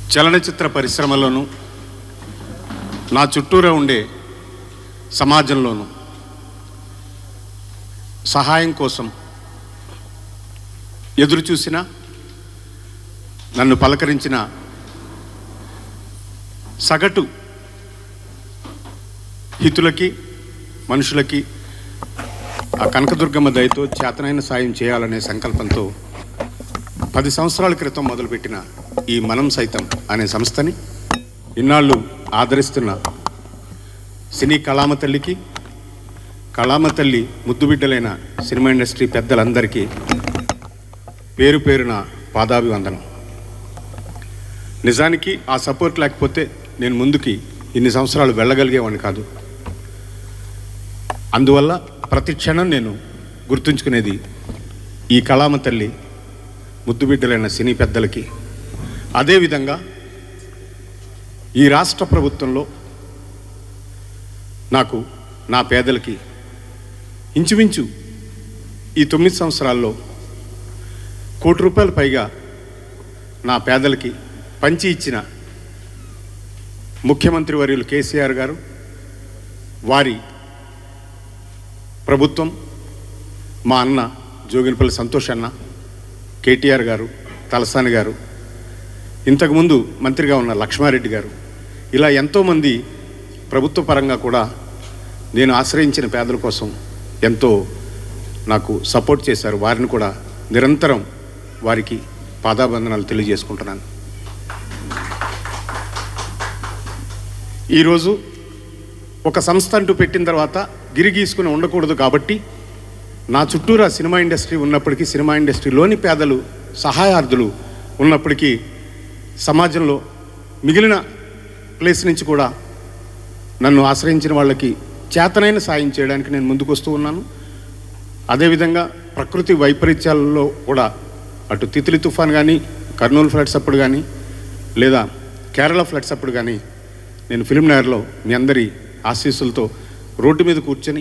చలనచిత్ర పరిశ్రమలోను నా చుట్టూరా ఉండే సమాజంలోను సహాయం కోసం ఎదురు చూసిన నన్ను పలకరించిన సగటు హితులకి మనుషులకి ఆ కనకదుర్గమ్మ దయతో చేతనైన సాయం చేయాలనే సంకల్పంతో పది సంవత్సరాల క్రితం మొదలుపెట్టిన ఈ మనం సైతం అనే సంస్థని ఇన్నాళ్ళు ఆదరిస్తున్న సినీ కళామ తల్లికి కళామ తల్లి ముద్దుబిడ్డలైన సినిమా ఇండస్ట్రీ పెద్దలందరికీ పేరు పేరున పాదాభివందనం నిజానికి ఆ సపోర్ట్ లేకపోతే నేను ముందుకి ఇన్ని సంవత్సరాలు వెళ్ళగలిగేవాడిని కాదు అందువల్ల ప్రతి క్షణం నేను గుర్తుంచుకునేది ఈ కళామ తల్లి ముద్దుబిడ్డలైన సినీ పెద్దలకి అదేవిధంగా ఈ రాష్ట్ర ప్రభుత్వంలో నాకు నా పేదలకి ఇంచుమించు ఈ తొమ్మిది సంవత్సరాల్లో కోటి రూపాయల పైగా నా పేదలకి పంచి ఇచ్చిన ముఖ్యమంత్రి వర్యులు కేసీఆర్ గారు వారి ప్రభుత్వం మా అన్న జోగినపల్లి సంతోష్ అన్న కేటీఆర్ గారు తలసాని గారు ఇంతకుముందు మంత్రిగా ఉన్న లక్ష్మారెడ్డి గారు ఇలా ఎంతోమంది ప్రభుత్వ పరంగా కూడా నేను ఆశ్రయించిన పేదల కోసం ఎంతో నాకు సపోర్ట్ చేశారు వారిని కూడా నిరంతరం వారికి పాదాబంధనాలు తెలియజేసుకుంటున్నాను ఈరోజు ఒక సంస్థ అంటూ పెట్టిన తర్వాత గిరి గీసుకుని ఉండకూడదు కాబట్టి నా చుట్టూరా సినిమా ఇండస్ట్రీ ఉన్నప్పటికీ సినిమా ఇండస్ట్రీలోని పేదలు సహాయార్థులు ఉన్నప్పటికీ సమాజంలో మిగిలిన ప్లేస్ నుంచి కూడా నన్ను ఆశ్రయించిన వాళ్ళకి చేతనైన సాయం చేయడానికి నేను ముందుకు వస్తూ ఉన్నాను అదేవిధంగా ప్రకృతి వైపరీత్యాలలో కూడా అటు తిత్లీ తుఫాన్ కానీ కర్నూలు ఫ్లడ్స్ అప్పుడు కానీ లేదా కేరళ ఫ్లడ్స్ అప్పుడు కానీ నేను ఫిల్మ్ నగర్లో మీ అందరి ఆశీస్సులతో రోడ్డు మీద కూర్చొని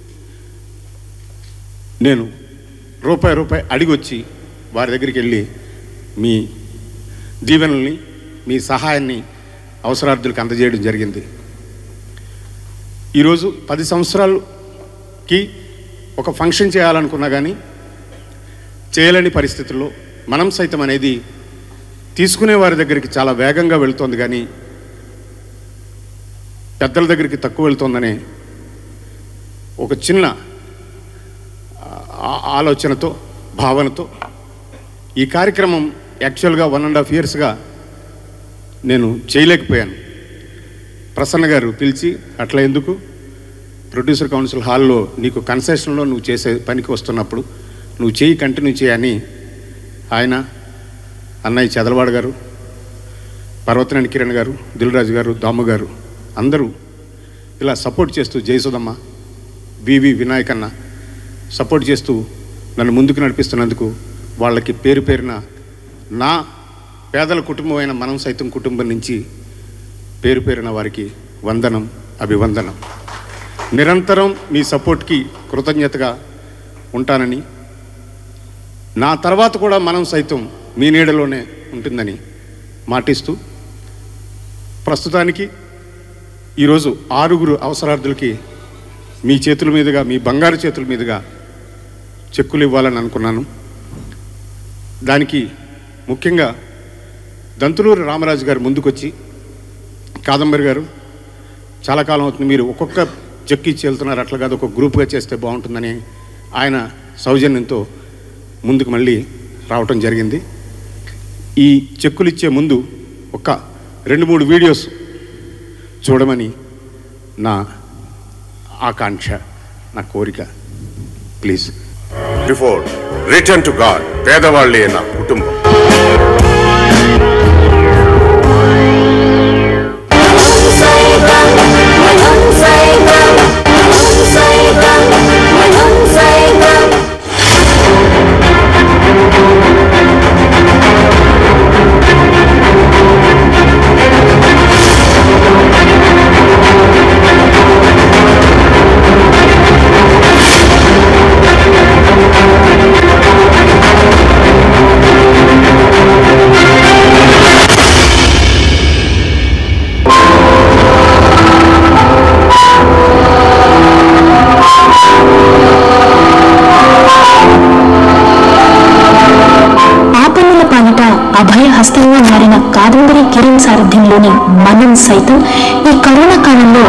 నేను రూపాయి రూపాయి అడిగి వచ్చి వారి దగ్గరికి వెళ్ళి మీ దీవెనల్ని మీ సహాయాన్ని అవసరార్థులకు అందజేయడం జరిగింది ఈరోజు పది సంవత్సరాలకి ఒక ఫంక్షన్ చేయాలనుకున్నా కానీ చేయలేని పరిస్థితుల్లో మనం సైతం అనేది తీసుకునే వారి దగ్గరికి చాలా వేగంగా వెళుతోంది కానీ పెద్దల దగ్గరికి తక్కువ వెళ్తోందనే ఒక చిన్న ఆ- ఆలోచనతో భావనతో ఈ కార్యక్రమం యాక్చువల్గా వన్ అండ్ హాఫ్ ఇయర్స్గా నేను చేయలేకపోయాను ప్రసన్న గారు పిలిచి అట్లా ఎందుకు ప్రొడ్యూసర్ కౌన్సిల్ హాల్లో నీకు కన్సెషన్లో నువ్వు చేసే పనికి వస్తున్నప్పుడు నువ్వు చేయి కంటిన్యూ చేయని ఆయన అన్నయ్య చదలవాడ గారు పర్వతనేని కిరణ్ గారు దిల్రాజు గారు దాము గారు అందరూ ఇలా సపోర్ట్ చేస్తూ జయసుదమ్మ వివి వినాయకన్న సపోర్ట్ చేస్తూ నన్ను ముందుకు నడిపిస్తున్నందుకు వాళ్ళకి పేరు పేరున నా పేదల కుటుంబమైన మనం సైతం కుటుంబం నుంచి పేరు పేరున వారికి వందనం అభివందనం నిరంతరం మీ సపోర్ట్కి కృతజ్ఞతగా ఉంటానని నా తర్వాత కూడా మనం సైతం మీ నీడలోనే ఉంటుందని మాటిస్తూ ప్రస్తుతానికి ఈరోజు ఆరుగురు అవసరార్థులకి మీ చేతుల మీదుగా మీ బంగారు చేతుల మీదుగా చెక్కులు ఇవ్వాలని అనుకున్నాను దానికి ముఖ్యంగా దంతులూరు రామరాజు గారు ముందుకొచ్చి కాదంబరి గారు చాలా కాలం అవుతుంది మీరు ఒక్కొక్క చెక్కు ఇచ్చి వెళ్తున్నారు అట్లా కాదు ఒక గ్రూప్గా చేస్తే బాగుంటుందని ఆయన సౌజన్యంతో ముందుకు మళ్ళీ రావటం జరిగింది ఈ చెక్కులు ఇచ్చే ముందు ఒక రెండు మూడు వీడియోస్ చూడమని నా ఆకాంక్ష నా కోరిక please before return to God పేదవాళ్లే నా కుటుంబం Thank కాదంబరి కిరణ్ సారథ్యంలోని మనం సైతం ఈ కరోనా కాలంలో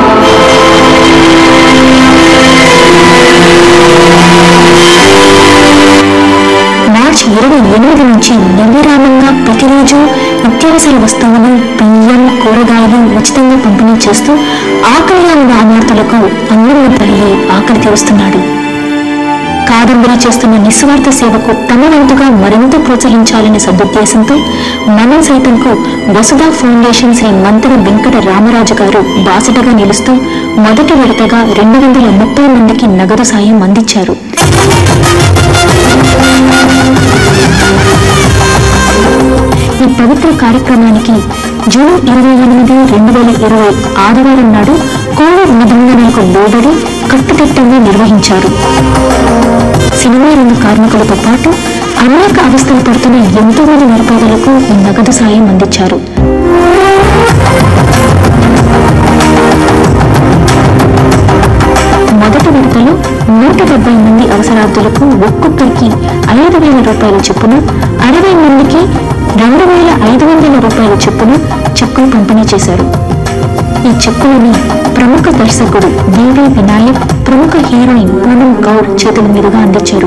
మార్చి ఇరవై ఎనిమిది నుంచి నిర్విరామంగా ప్రతిరోజు నిత్యావసర వస్తువులు బియ్యం కూరగాయలు ఉచితంగా పంపిణీ చేస్తూ ఆకలిగా ఉన్న అనాథులకు అన్నం తల్లి ఆకలి తీరుస్తున్నాడు కాదంబరి చేస్తున్న నిస్వార్థ సేవకు తమ వంతుగా మరింత ప్రోత్సహించాలనే సదుద్దేశంతో మనం సైతంకు వసుధ ఫౌండేషన్ శ్రీ మంత్రి వెంకట రామరాజు గారు బాసటగా నిలుస్తూ మొదటి విడతగా రెండు వందల ముప్పై మందికి నగదు సాయం అందించారు ఈ పవిత్ర కార్యక్రమానికి జూన్ ఇరవై ఎనిమిది రెండు వేల ఇరవై ఆదివారం నాడు కోవిడ్ నిబంధనలకు లోబడి కట్టుదిట్టంగా నిర్వహించారు సినిమా రంగ కార్మికులతో పాటు అనేక అవస్థలు పడుతున్న ఎంతో మంది నిరుపేదలకు ఈ నగదు సాయం అందించారు మొదటి విడతలో నూట డెబ్బై మంది అవసరార్థులకు ఒక్కొక్కరికి ఐదు వేల రూపాయల చొప్పున అరవై మందికి రెండు వేల ఐదు వందల రూపాయల చొప్పున చెక్కులు పంపిణీ చేశారు ఈ చెక్కులని ప్రముఖ దర్శకుడు వివి వినాయక్ ప్రముఖ హీరోయిన్ పూనం గౌర్ చేతుల మీదుగా అందించారు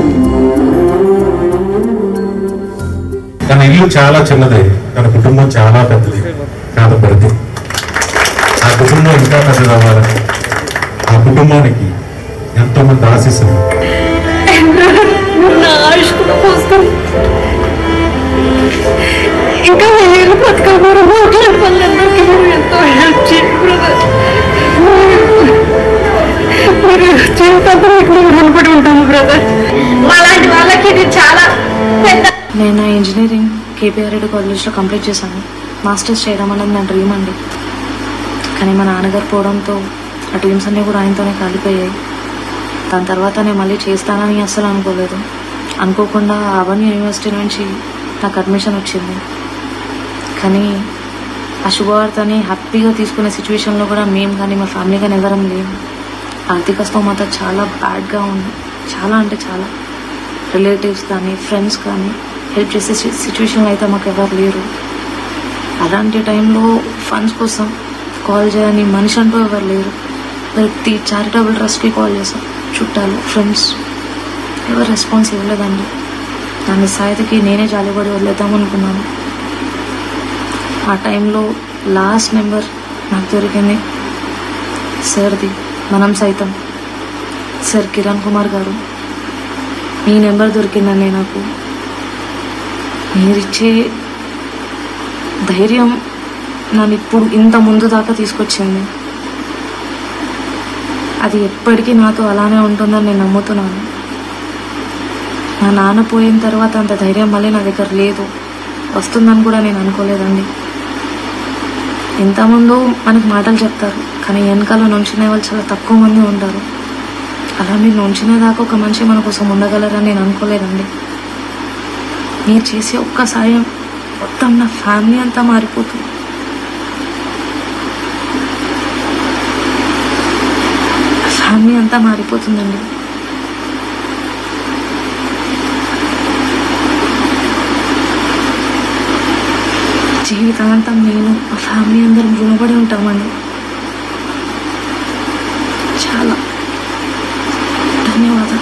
తన ఇల్లు చాలా చిన్నదే తన కుటుంబం చాలా పెద్దది కాదంబరిది ఆ కుటుంబం ఇంకా పెద్దదవ్వాలి ఆ కుటుంబానికి ఎంతో మంది ఆశీస్సులు నా ఆయుష్ కూడా పోస్తుంది ఇంకా ఏళ్ళు బతకమరు మాట్లాడే వాళ్ళందరికీ మీరు ఎంతో హెల్ప్ చేయండి బ్రదర్ మీరు జీవితంలో ఇక్కడ రుణపడి ఉంటాము బ్రదర్ మాలాంటి వాళ్ళకి ఇది చాలా పెద్ద నేను ఇంజనీరింగ్ కేపీఆర్ రెడ్డి కాలేజ్లో కంప్లీట్ చేశాను మాస్టర్స్ చేయడం అనేది నా డ్రీమ్ అండి కానీ మా నాన్నగారు పోవడంతో ఆ డ్రీమ్స్ అన్నీ కూడా ఆయనతోనే కాలిపోయాయి దాని తర్వాత నేను మళ్ళీ చేస్తానని అస్సలు అనుకోలేదు అనుకోకుండా అవన్నీ యూనివర్సిటీ నుంచి నాకు అడ్మిషన్ వచ్చింది కానీ ఆ శుభవార్తని హ్యాపీగా తీసుకునే సిచ్యువేషన్లో కూడా మేము కానీ మా ఫ్యామిలీ కానీ ఎవరం లేము ఆర్థిక స్తోమత చాలా బ్యాడ్గా ఉంది చాలా అంటే చాలా రిలేటివ్స్ కానీ ఫ్రెండ్స్ కానీ హెల్ప్ చేసే సిచ్యువేషన్లో అయితే మాకు ఎవరు లేరు అలాంటి టైంలో ఫండ్స్ కోసం కాల్ చేయని మనిషి అంటూ ఎవరు లేరు ప్రతి చారిటబుల్ ట్రస్ట్కి కాల్ చేసాం చుట్టాలు ఫ్రెండ్స్ ఎవరు రెస్పాన్స్ ఇవ్వలేదండి నా నిస్సాయితకి నేనే జాలిపడి వదిలేద్దాం అనుకున్నాను ఆ టైంలో లాస్ట్ నెంబర్ నాకు దొరికింది సార్ది మనం సైతం సార్ కిరణ్ కుమార్ గారు మీ నెంబర్ దొరికిందండి నాకు మీరిచ్చే ధైర్యం నన్ను ఇప్పుడు ఇంత ముందు దాకా తీసుకొచ్చింది అది ఎప్పటికీ నాతో అలానే ఉంటుందని నేను నమ్ముతున్నాను నా నాన్న పోయిన తర్వాత అంత ధైర్యం మళ్ళీ నా దగ్గర లేదు వస్తుందని కూడా నేను అనుకోలేదండి ఎంతమందో మనకు మాటలు చెప్తారు కానీ వెనకాల నుంచునే వాళ్ళు చాలా తక్కువ మంది ఉంటారు అలా మీరు నుంచునే దాకా ఒక మనిషి మన కోసం ఉండగలరని నేను అనుకోలేదండి మీరు చేసే ఒక్క సాయం మొత్తం నా ఫ్యామిలీ అంతా మారిపోతుంది ఫ్యామిలీ అంతా మారిపోతుందండి జీవితాంతం నేను మా ఫ్యామిలీ అందరం రుణపడి ఉంటామండి చాలా ధన్యవాదాలు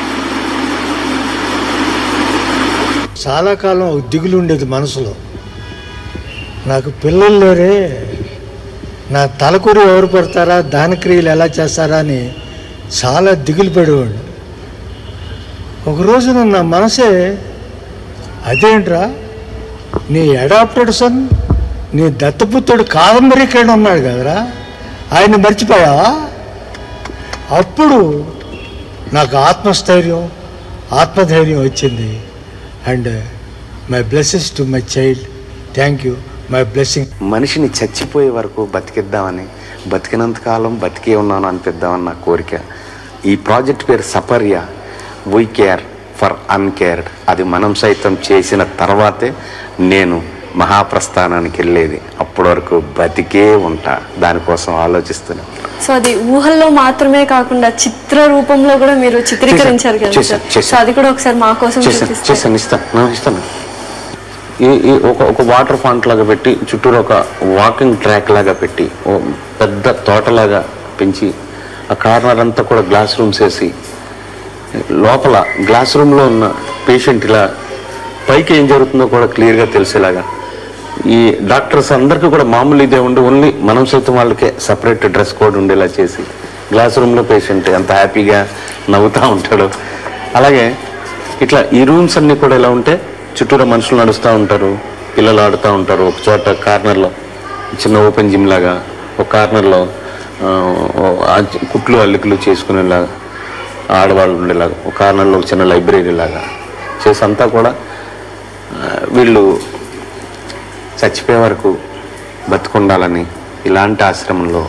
చాలా కాలం ఒక దిగులు ఉండేది మనసులో నాకు పిల్లలు లేరే నా తలకూరు ఎవరు పడతారా దానక్రియలు ఎలా చేస్తారా అని చాలా దిగులు పడేవాడు ఒక రోజున నా మనసే అదేంట్రా నీ అడాప్టెడ్ సన్ నీ దత్తపుత్రుడు కాదంబరీకరణ ఉన్నాడు కదరా ఆయన మర్చిపోయావా అప్పుడు నాకు ఆత్మస్థైర్యం ఆత్మధైర్యం వచ్చింది and my blesses to my child thank you my blessing మనిషిని చచ్చిపోయే వరకు బతికిద్దామని బతికినంత కాలం బతికే ఉన్నాను అనిపిద్దామని నా కోరిక ఈ ప్రాజెక్ట్ పేరు Saparya we care for uncared అది మనం సైతం చేసిన తర్వాతే నేను మహాప్రస్థానానికి వెళ్ళేది అప్పటి వరకు బతికే ఉంటా దానికోసం ఆలోచిస్తున్నాను సో అది ఊహల్లో మాత్రమే కాకుండా చిత్ర రూపంలో కూడా మీరు చిత్రీకరించారు కదా చేశాను, సార్ చేశాను. సో అది కూడా ఒకసారి మా కోసం చేశాను చూపిస్తారు చేశాను ఇస్తాను నా ఇస్తాను ఈ ఈ ఒక ఒక వాటర్ ఫాంట్ లాగా పెట్టి చుట్టూరు ఒక వాకింగ్ ట్రాక్ లాగా పెట్టి ఓ పెద్ద తోటలాగా పెంచి ఆ కార్నర్ అంతా కూడా గ్లాస్ రూమ్స్ వేసి లోపల గ్లాస్ రూమ్లో ఉన్న పేషెంట్ ఇలా పైకి ఏం జరుగుతుందో కూడా క్లియర్గా తెలిసేలాగా ఈ డాక్టర్స్ అందరికీ కూడా మామూలు ఇదే ఉండి ఓన్లీ మనం సైతం వాళ్ళకే సపరేట్ డ్రెస్ కోడ్ ఉండేలా చేసి గ్లాస్ రూమ్లో పేషెంట్ ఎంత హ్యాపీగా నవ్వుతూ ఉంటాడు అలాగే ఇట్లా ఈ రూమ్స్ అన్నీ కూడా ఇలా ఉంటే చుట్టూరా మనుషులు నడుస్తూ ఉంటారు పిల్లలు ఆడుతూ ఉంటారు ఒక చోట కార్నర్లో చిన్న ఓపెన్ జిమ్ లాగా ఒక కార్నర్లో ఆ, ఆ కుట్లు అల్లికలు చేసుకునేలాగా ఆడవాళ్ళు ఉండేలాగా ఒక కార్నర్లో ఒక చిన్న లైబ్రరీ లాగా చేసి అంతా కూడా ఆ, వీళ్ళు చచ్చిపోయే వరకు బతుకుండాలని ఇలాంటి ఆశ్రమంలో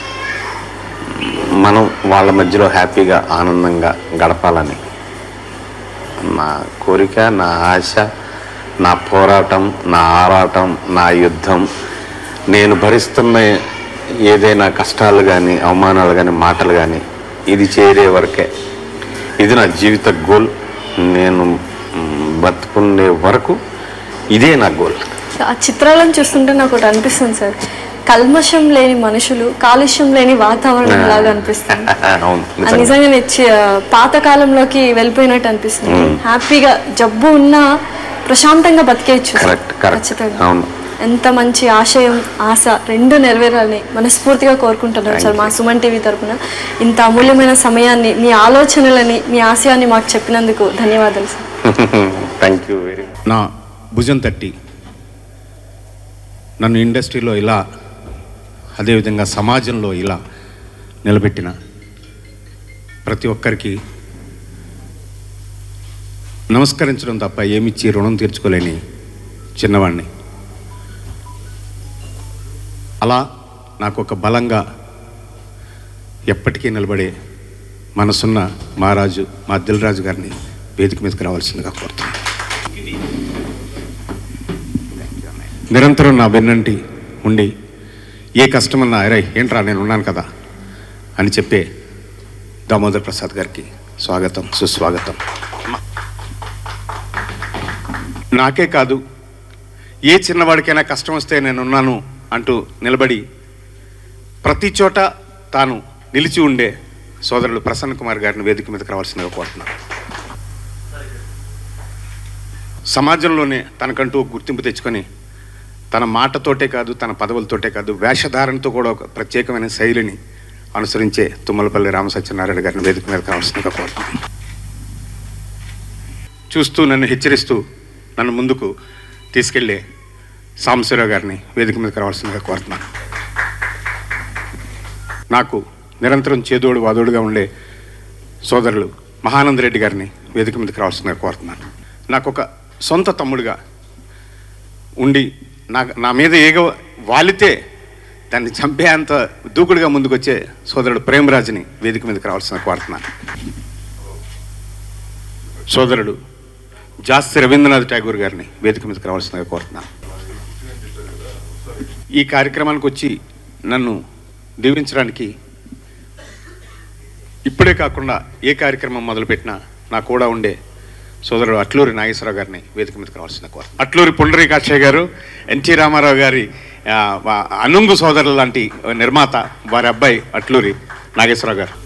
మనం వాళ్ళ మధ్యలో హ్యాపీగా ఆనందంగా గడపాలని నా కోరిక నా ఆశ నా పోరాటం నా ఆరాటం నా యుద్ధం నేను భరిస్తున్న ఏదైనా కష్టాలు కానీ అవమానాలు కానీ మాటలు కానీ ఇది చేరే వరకే ఇది నా జీవిత గోల్ నేను మ్, బతుకునే వరకు ఇదే నా గోల్ ఆ చిత్రాలను చూస్తుంటే నాకు ఒకటి అనిపిస్తుంది సార్ కల్మషం లేని మనుషులు కాలుష్యం లేని వాతావరణం లాగా అనిపిస్తుంది అవును ఆ నిజంగా. నిజంగా నేను చి- పాత కాలంలోకి వెళ్ళిపోయినట్టు అనిపిస్తుంది మ్మ్. హ్యాపీగా జబ్బు ఉన్నా ప్రశాంతంగా బతికేయచ్చు సార్. కరెక్ట్ కరెక్ట్ ఖచ్చితంగా అవును ఎంత మంచి ఆశయం ఆశ రెండు నెరవేరాలని మనస్ఫూర్తిగా కోరుకుంటున్నాను సార్ మా సుమన్ టీవీ తరపున ఇంత అమూల్యమైన సమయాన్ని మీ ఆలోచనలని మీ ఆశయాన్ని మాకు చెప్పినందుకు ధన్యవాదాలు సార్ థ్యాంక్ యూ వెరీ నా భుజం తట్టి నన్ను ఇండస్ట్రీలో ఇలా అదేవిధంగా సమాజంలో ఇలా నిలబెట్టిన ప్రతి ఒక్కరికి నమస్కరించడం తప్ప ఏమిచ్చి రుణం తీర్చుకోలేని చిన్నవాడిని అలా నాకు ఒక బలంగా ఎప్పటికీ నిలబడే మనసున్న మహారాజు మా దిల్రాజు గారిని వేదిక మీదకి రావాల్సిందిగా కోరుతున్నాను నిరంతరం నా వెన్నంటి ఉండి ఏ కష్టమన్నా అరే ఏంట్రా నేను ఉన్నాను కదా అని చెప్పే దామోదర్ ప్రసాద్ గారికి స్వాగతం సుస్వాగతం నాకే కాదు ఏ చిన్నవాడికైనా కష్టం వస్తే నేను ఉన్నాను అంటూ నిలబడి ప్రతి చోట తాను నిలిచి ఉండే సోదరుడు ప్రసన్న కుమార్ గారిని వేదిక మీదకి రావాల్సిందిగా కోరుతున్నాను సమాజంలోనే తనకంటూ ఒక గుర్తింపు తెచ్చుకొని తన మాటతోటే కాదు తన పదవులతోటే కాదు వేషధారణతో కూడా ఒక ప్రత్యేకమైన శైలిని అనుసరించే తుమ్మలపల్లి రామసత్యనారాయణ గారిని వేదిక మీద కావాల్సిందిగా కోరుతున్నాను చూస్తూ నన్ను హెచ్చరిస్తూ నన్ను ముందుకు తీసుకెళ్లే సాంబశివరావు గారిని వేదిక మీదకి రావాల్సిందిగా కోరుతున్నాను నాకు నిరంతరం చేదోడు వాదోడుగా ఉండే సోదరులు మహానంద రెడ్డి గారిని వేదిక మీదకి రావాల్సిందిగా కోరుతున్నాను నాకు ఒక సొంత తమ్ముడుగా ఉండి నా నా మీద ఏగ వాలితే దాన్ని చంపే అంత దూకుడుగా ముందుకొచ్చే సోదరుడు ప్రేమరాజుని వేదిక మీదకి రావాల్సిన కోరుతున్నాను సోదరుడు జాస్తి రవీంద్రనాథ్ ఠాగూర్ గారిని వేదిక మీదకి రావాల్సిందిగా కోరుతున్నాను ఈ కార్యక్రమానికి వచ్చి నన్ను దీవించడానికి ఇప్పుడే కాకుండా ఏ కార్యక్రమం మొదలుపెట్టినా నా కూడా ఉండే సోదరుడు అట్లూరి నాగేశ్వరరావు గారిని వేదిక మీదకి రావాల్సిన కోరు అట్లూరి పుండరీకాక్షయ్య గారు ఎన్టీ రామారావు గారి ఆ, వా- అనుంగు సోదరులు లాంటి నిర్మాత వారి అబ్బాయి అట్లూరి నాగేశ్వరరావు గారు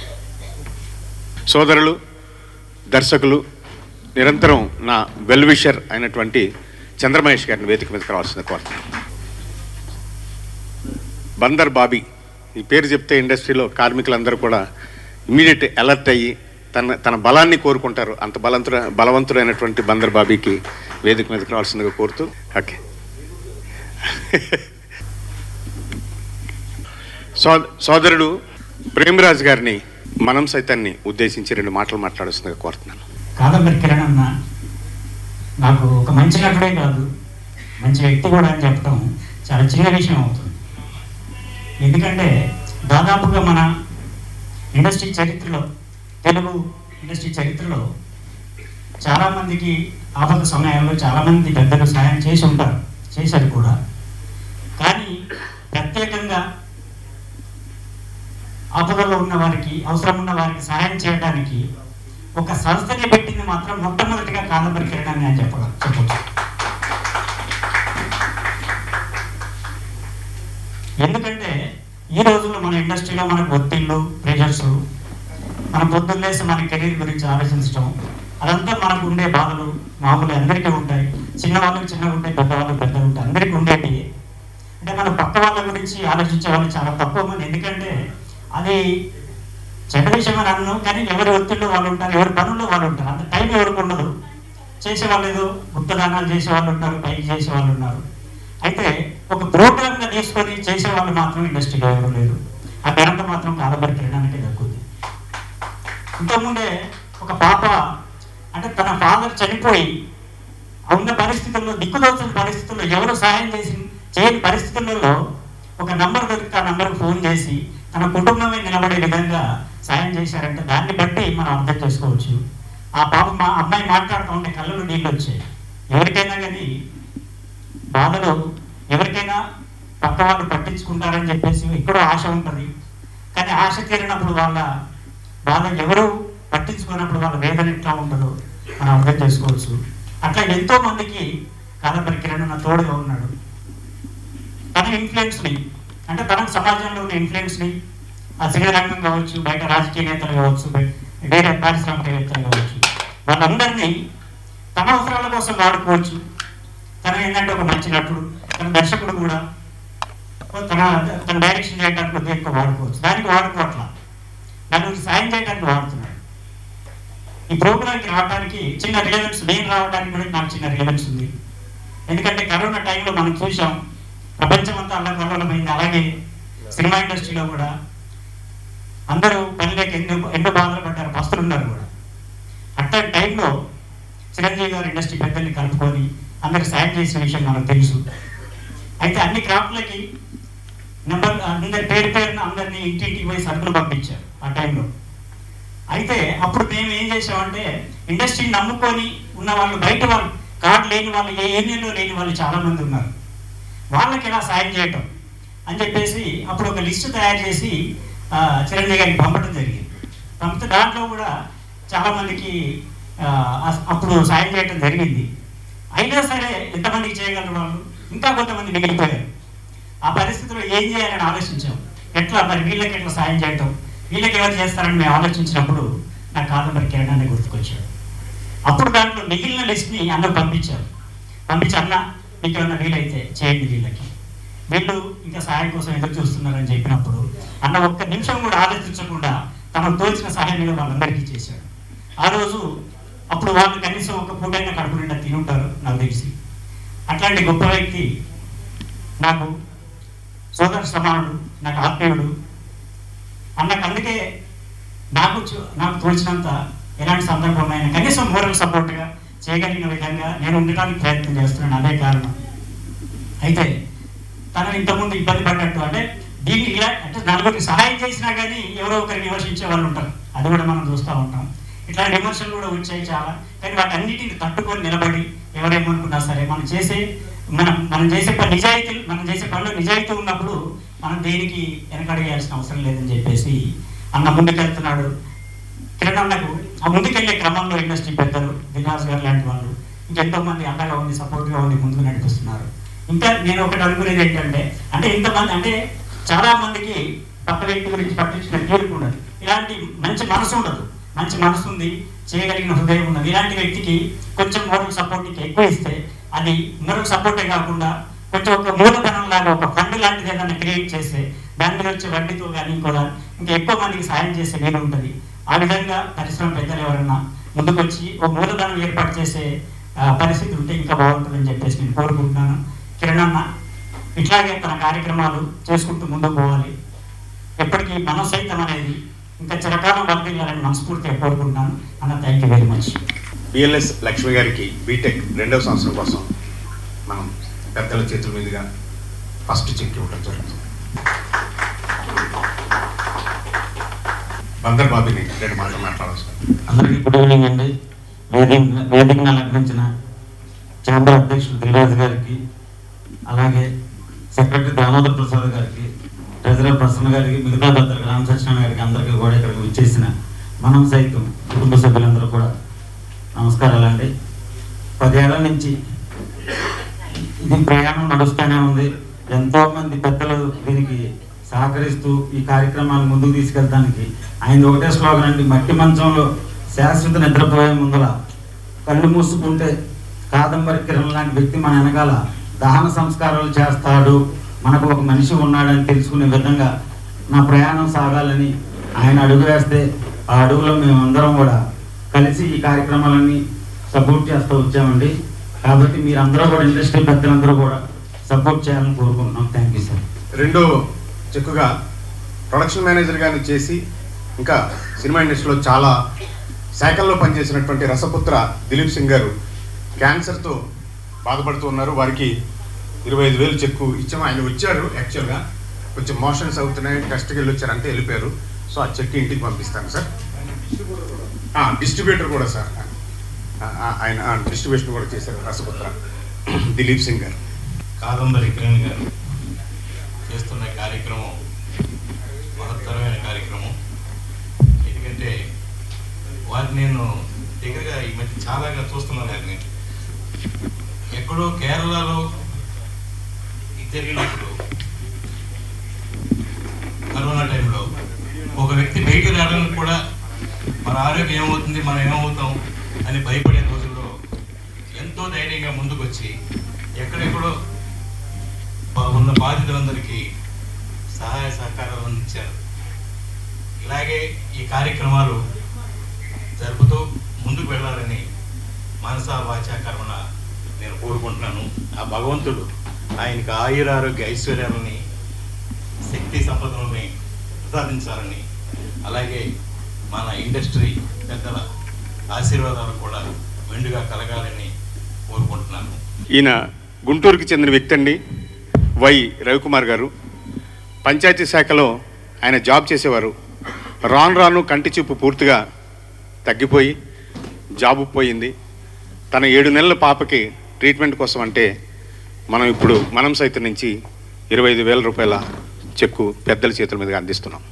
సోదరులు దర్శకులు నిరంతరం నా వెల్ విషర్ అయినటువంటి చంద్రమహేష్ గారిని వేదిక మీదకి రావాల్సిన కోరుతున్నాను బందర్ బాబీ ఈ పేరు చెప్తే ఇండస్ట్రీలో కార్మికులందరూ కూడా ఇమీడియట్ అలర్ట్ అయ్యి తన తన బలాన్ని కోరుకుంటారు అంత బలవంతుడ బలవంతుడైనటువంటి బందర్ బాబీకి వేదిక మీదకి రావాల్సిందిగా కోరుతూ ఓకే సో సోదరుడు ప్రేమరాజ్ గారిని మనం సైతాన్ని ఉద్దేశించి రెండు మాటలు మాట్లాడాల్సిందిగా కోరుతున్నాను కాదంబరి కిరణ్ అన్న నాకు ఒక మంచి నటుడే కాదు మంచి వ్యక్తి కూడా అని చెప్పడం చాలా చిన్న విషయం అవుతుంది ఎందుకంటే దాదాపుగా మన ఇండస్ట్రీ చరిత్రలో తెలుగు ఇండస్ట్రీ చరిత్రలో చాలామందికి ఆపద సమయాల్లో చాలామంది పెద్దలు సహాయం చేసి ఉంటారు చేశారు కూడా కానీ ప్రత్యేకంగా ఆపదలో ఉన్న వారికి అవసరం ఉన్న వారికి సహాయం చేయడానికి ఒక సంస్థని పెట్టింది మాత్రం మొట్టమొదటిగా కాదంబరి కిరణ్ అని నేను చెప్పగలను చెప్పచ్చు ఎందుకంటే ఈ రోజుల్లో మన ఇండస్ట్రీలో మనకు ఒత్తిళ్ళు ప్రెషర్స్ మన పొద్దున్నేసి మన కెరీర్ గురించి ఆలోచించడం అదంతా మనకు ఉండే బాధలు మామూలు అందరికీ ఉంటాయి చిన్న వాళ్ళకి చిన్నగా ఉంటాయి పెద్ద వాళ్ళకి పెద్దగా ఉంటాయి అందరికీ ఉండేవి అంటే మన పక్క వాళ్ళ గురించి ఆలోచించే వాళ్ళు చాలా తక్కువ మంది ఎందుకంటే అది చెడ్డ విషయం అని అన్ను కానీ ఎవరి ఒత్తిళ్ళు వాళ్ళు ఉంటారు ఎవరి పనుల్లో వాళ్ళు ఉంటారు అంత టైం ఎవరికి ఉండదు చేసే వాళ్ళు ఏదో గుప్తదానాలు చేసే వాళ్ళు ఉంటారు పైకి చేసే వాళ్ళు ఉన్నారు అయితే ఒక ప్రోగ్రామ్ గా తీసుకొని చేసే వాళ్ళు మాత్రం ఇండస్ట్రీలో ఎవరు లేరు ఆ ఘనత మాత్రం కాలబడి తినడానికి దక్కుద్ది ఇంతకుముందే ఒక పాప అంటే తన ఫాదర్ చనిపోయి ఉన్న పరిస్థితుల్లో దిక్కుదోచిన పరిస్థితుల్లో ఎవరు సహాయం చేసి చేయని పరిస్థితులలో ఒక నంబర్ దొరికితే ఆ నంబర్కి ఫోన్ చేసి తన కుటుంబమే నిలబడే విధంగా సాయం చేశారంటే దాన్ని బట్టి మనం అర్థం చేసుకోవచ్చు ఆ పాప మా అమ్మాయి మాట్లాడుతూ ఉంటే కళ్ళలో నీళ్ళు వచ్చాయి ఎవరికైనా కానీ బాధలు ఎవరికైనా పక్క వాళ్ళు పట్టించుకుంటారని చెప్పేసి ఎక్కడో ఆశ ఉంటుంది కానీ ఆశ తీరినప్పుడు వాళ్ళ బాధ ఎవరు పట్టించుకున్నప్పుడు వాళ్ళ వేదన ఎట్లా ఉంటుందో మనం అర్థం చేసుకోవచ్చు అట్లా ఎంతో మందికి కాదంబరి కిరణ్ నా తోడుగా ఉన్నాడు తన ఇన్ఫ్లుయెన్స్ని అంటే తనకు సమాజంలో ఉన్న ఇన్ఫ్లుయెన్స్ని ఆ సినీ రంగం కావచ్చు బయట రాజకీయ నేతలు కావచ్చు బయ- వేరే పారిశ్రామికవేత్తలు కావచ్చు వాళ్ళందరినీ తన అవసరాల కోసం వాడుకోవచ్చు తన ఏంటంటే ఒక మంచి నటుడు తన దర్శకుడు కూడా తన తన డైరెక్షన్ చేయడానికి కొద్దిగా ఎక్కువ వాడుకోవచ్చు దానికి వాడుకోవట్లా నలుగురు సాయం చేయడానికి వాడుతున్నాడు ఈ ప్రోగ్రామ్కి రావడానికి చిన్న రిలవెన్స్ నేను రావడానికి కూడా నాకు చిన్న రిలవెన్స్ ఉంది ఎందుకంటే కరోనా టైంలో మనం చూసాం ప్రపంచం అంతా అల్లకల్లోలమైంది అలాగే సినిమా ఇండస్ట్రీలో కూడా అందరూ పని లేక ఎన్నో ఎన్నో బాధలు పడ్డారు పస్తులు ఉన్నారు కూడా అట్లాంటి టైంలో చిరంజీవి గారు ఇండస్ట్రీ పెద్దల్ని కలుపుకొని అందరికి సాయం చేసిన విషయం మనకు తెలుసు అయితే అన్ని క్రాఫ్ట్లకి నెంబర్ అందరి పేరు పేరున అందరినీ ఇంటింటికి పోయి సరుకులు పంపించారు ఆ టైంలో అయితే అప్పుడు మేము ఏం చేసామంటే ఇండస్ట్రీని నమ్ముకొని ఉన్న వాళ్ళు బయట వాళ్ళు కార్డు లేని వాళ్ళు ఏ ఏరియాలో లేని వాళ్ళు చాలా మంది ఉన్నారు వాళ్ళకి ఎలా సాయం చేయటం అని చెప్పేసి అప్పుడు ఒక లిస్టు తయారు చేసి ఆ, చిరంజీవి గారికి పంపడం జరిగింది పంపితే దాంట్లో కూడా చాలా మందికి ఆ, అస్- అప్పుడు సాయం చేయడం జరిగింది అయినా సరే ఎంతమందికి చేయగలరు వాళ్ళు ఇంకా కొంతమంది మిగిలిపోయారు ఆ పరిస్థితిలో ఏం చేయాలని ఆలోచించాం ఎట్లా మరి వీళ్ళకి ఎట్లా సాయం చేయటం వీళ్ళకి ఎవరు చేస్తారని మేము ఆలోచించినప్పుడు నాకు కాదంబరి కిరణాన్ని గుర్తుకొచ్చాడు అప్పుడు దాంట్లో మిగిలిన లిస్ట్ని అన్న పంపించారు పంపించి అన్న మీకు ఏమన్నా వీలైతే చేయండి వీళ్ళకి వీళ్ళు ఇంకా సాయం కోసం ఎదురు చూస్తున్నారని చెప్పినప్పుడు అన్న ఒక్క నిమిషం కూడా ఆలోచించకుండా తమకు తోచిన సహాయం మీద వాళ్ళందరికీ చేశాడు ఆ రోజు అప్పుడు వాళ్ళు కనీసం ఒక పూటైనా కడుపు నిండా తిని ఉంటారు నాకు తెలిసి అట్లాంటి గొప్ప వ్యక్తి నాకు సోదర సమానుడు నాకు ఆత్మీయుడు అన్నకు అందుకే నాకు చూ- నాకు తోచినంత ఎలాంటి సందర్భమైనా కనీసం మోరల్ సపోర్ట్గా చేయగలిగిన విధంగా నేను ఉండటానికి ప్రయత్నం చేస్తున్నాను అదే కారణం అయితే తను ఇంతకుముందు ఇబ్బంది పడ్డట్టు అంటే దీన్ని ఇలా అంటే నలుగురికి సహాయం చేసినా కానీ ఎవరో ఒకరిని విమర్శించే వాళ్ళు ఉంటారు అది కూడా మనం చూస్తూ ఉంటాం ఇట్లాంటి విమర్శలు కూడా వచ్చాయి చాలా కానీ వాటన్నిటిని తట్టుకొని నిలబడి ఎవరేమనుకున్నా సరే మనం చేసే మనం మనం చేసే పని నిజాయితీ మనం చేసే పనిలో నిజాయితీ ఉన్నప్పుడు మనం దేనికి వెనకడేయాల్సిన అవసరం లేదని చెప్పేసి అన్న ముందుకెళ్తున్నాడు కిరణ్ అన్నకు ఆ ముందుకెళ్లే క్రమంలో ఇండస్ట్రీ పెద్దలు దినాస్ గారు లాంటి వాళ్ళు ఇంకెంతో మంది అండగా ఉండి సపోర్ట్గా ఉండి ముందుకు నడిపిస్తున్నారు ఇంకా నేను ఒకటి అనుకునేది ఏంటంటే అంటే ఇంతమంది అంటే చాలా మందికి పక్క వ్యక్తి గురించి పట్టించుకునే తీరుకు ఉండదు ఇలాంటి మంచి మనసు ఉండదు మంచి మనసు ఉంది చేయగలిగిన హృదయం ఉన్నది ఇలాంటి వ్యక్తికి కొంచెం మోరల్ సపోర్ట్ ఎక్కువ ఇస్తే అది మరొక సపోర్టే కాకుండా కొంచెం ఒక మూలధనం లాగా ఒక ఫండ్ లాంటిది ఏదైనా క్రియేట్ చేస్తే దాని మీద వచ్చే వడ్డీతో కానీ ఇంకోదా ఇంకా ఎక్కువ మందికి సాయం చేసే వీలు ఉంటుంది ఆ విధంగా పరిశ్రమ పెద్దలు ఎవరన్నా ముందుకొచ్చి ఒక మూలధనం ఏర్పాటు చేసే ఆ, పరిస్థితి ఉంటే ఇంకా బాగుంటుందని చెప్పేసి నేను కోరుకుంటున్నాను కిరణ్ అన్న ఇట్లాగే తన కార్యక్రమాలు చేసుకుంటూ ముందుకు పోవాలి ఎప్పటికీ మనం సైతం అనేది ఇంకా చిరకాలం వర్దిల్లాలని మనస్ఫూర్తిగా కోరుకుంటున్నాను అన్న thank you very much BLS Lakshmi గారికి బీటెక్ రెండవ సంవత్సరం కోసం మనం పెద్దల చేతుల మీదుగా ఫస్ట్ చెక్ ఇవ్వడం జరుగుతుంది బందర్ బాబుని రెండు మాటలు మాట్లాడవచ్చు అందరికీ గుడ్ ఈవినింగ్ అండి వేదిక వేదికను అలంకరించిన ఛాంబర్ అధ్యక్షుడు దిల్రాజు గారికి అలాగే సెక్రటరీ దామోదర్ ప్రసాద్ గారికి ట్రెజరర్ ప్రసన్న గారికి మిగతా పెద్దలకు రామ సత్యనారాయణ గారికి అందరికీ కూడా ఇక్కడికి విచ్చేసిన మనం సైతం కుటుంబ సభ్యులందరూ కూడా నమస్కారాలండి పదేళ్ల నుంచి ఇది ప్రయాణం నడుస్తూనే ఉంది ఎంతో మంది పెద్దలు దీనికి సహకరిస్తూ ఈ కార్యక్రమాన్ని ముందుకు తీసుకెళ్ళడానికి ఆయన ఒకటే స్లోగన్ అండి మట్టి మంచంలో శాశ్వత నిద్రపోయే ముందల కళ్ళు మూసుకుంటే కాదంబరి కిరణ్ లాంటి వ్యక్తి మన వెనకాల దహన సంస్కారాలు చేస్తాడు మనకు ఒక మనిషి ఉన్నాడని తెలుసుకునే విధంగా నా ప్రయాణం సాగాలని ఆయన అడుగు వేస్తే ఆ అడుగులో మేమందరం కూడా కలిసి ఈ కార్యక్రమాలన్నీ సపోర్ట్ చేస్తూ వచ్చామండి కాబట్టి మీరందరూ కూడా ఇండస్ట్రీ పెద్దలందరూ కూడా సపోర్ట్ చేయాలని కోరుకుంటున్నాం థ్యాంక్ యూ సార్ రెండో చెక్కుగా ప్రొడక్షన్ మేనేజర్ గారిని చేసి ఇంకా సినిమా ఇండస్ట్రీలో చాలా శాఖల్లో పనిచేసినటువంటి రసపుత్ర దిలీప్ సింగ్ గారు క్యాన్సర్తో బాధపడుతూ ఉన్నారు వారికి ఇరవై ఐదు వేలు చెక్కు ఇచ్చాము ఆయన వచ్చారు యాక్చువల్గా కొంచెం మోషన్స్ అవుతున్నాయి టెస్ట్కి వెళ్ళి వచ్చారు అంతే వెళ్ళిపోయారు సో ఆ చెక్ ఇంటికి పంపిస్తాను సార్ డిస్ట్రిబ్యూటర్ కూడా సార్ ఆ, ఆ, ఆయన డిస్ట్రిబ్యూషన్ కూడా చేశారు రసపుత్ర దిలీప్ సింగ్ గారు కాదంబరి కిరణ్ గారు చేస్తున్న కార్యక్రమం మహత్తరమైన కార్యక్రమం ఎందుకంటే వారిని నేను దగ్గరగా ఈ మధ్య చాలాగా చూస్తున్నాను వారిని ఎక్కడో కేరళలో ఇది జరిగినప్పుడు కరోనా టైంలో ఒక వ్యక్తి బయటికి రావడానికి కూడా మన ఆరోగ్యం ఏమవుతుంది మనం ఏమవుతాం అని భయపడే రోజుల్లో ఎంతో ధైర్యంగా ముందుకొచ్చి ఎక్కడెక్కడో బా- ఉన్న బాధితులందరికీ సహాయ సహకారాలు అందించారు ఇలాగే ఈ కార్యక్రమాలు జరుపుతూ ముందుకు వెళ్ళాలని మనసా వాచా కర్మణ నేను కోరుకుంటున్నాను ఆ భగవంతుడు ఆయనకి ఆయురారోగ్య ఐశ్వర్యాలని శక్తి సంపదలని ప్రసాదించాలని అలాగే మన ఇండస్ట్రీ పెద్దల ఆశీర్వాదాలు కూడా మెండుగా కలగాలని కోరుకుంటున్నాను ఈయన గుంటూరుకి చెందిన వ్యక్తి అండి వై రవికుమార్ గారు పంచాయతీ శాఖలో ఆయన జాబ్ చేసేవారు రాను రాను కంటి చూపు పూర్తిగా తగ్గిపోయి జాబు పోయింది తన ఏడు నెలల పాపకి ట్రీట్మెంట్ కోసం అంటే మనం ఇప్పుడు మనం సైతం నుంచి ఇరవై ఐదు వేల రూపాయల చెక్కు పెద్దల చేతుల మీదుగా అందిస్తున్నాం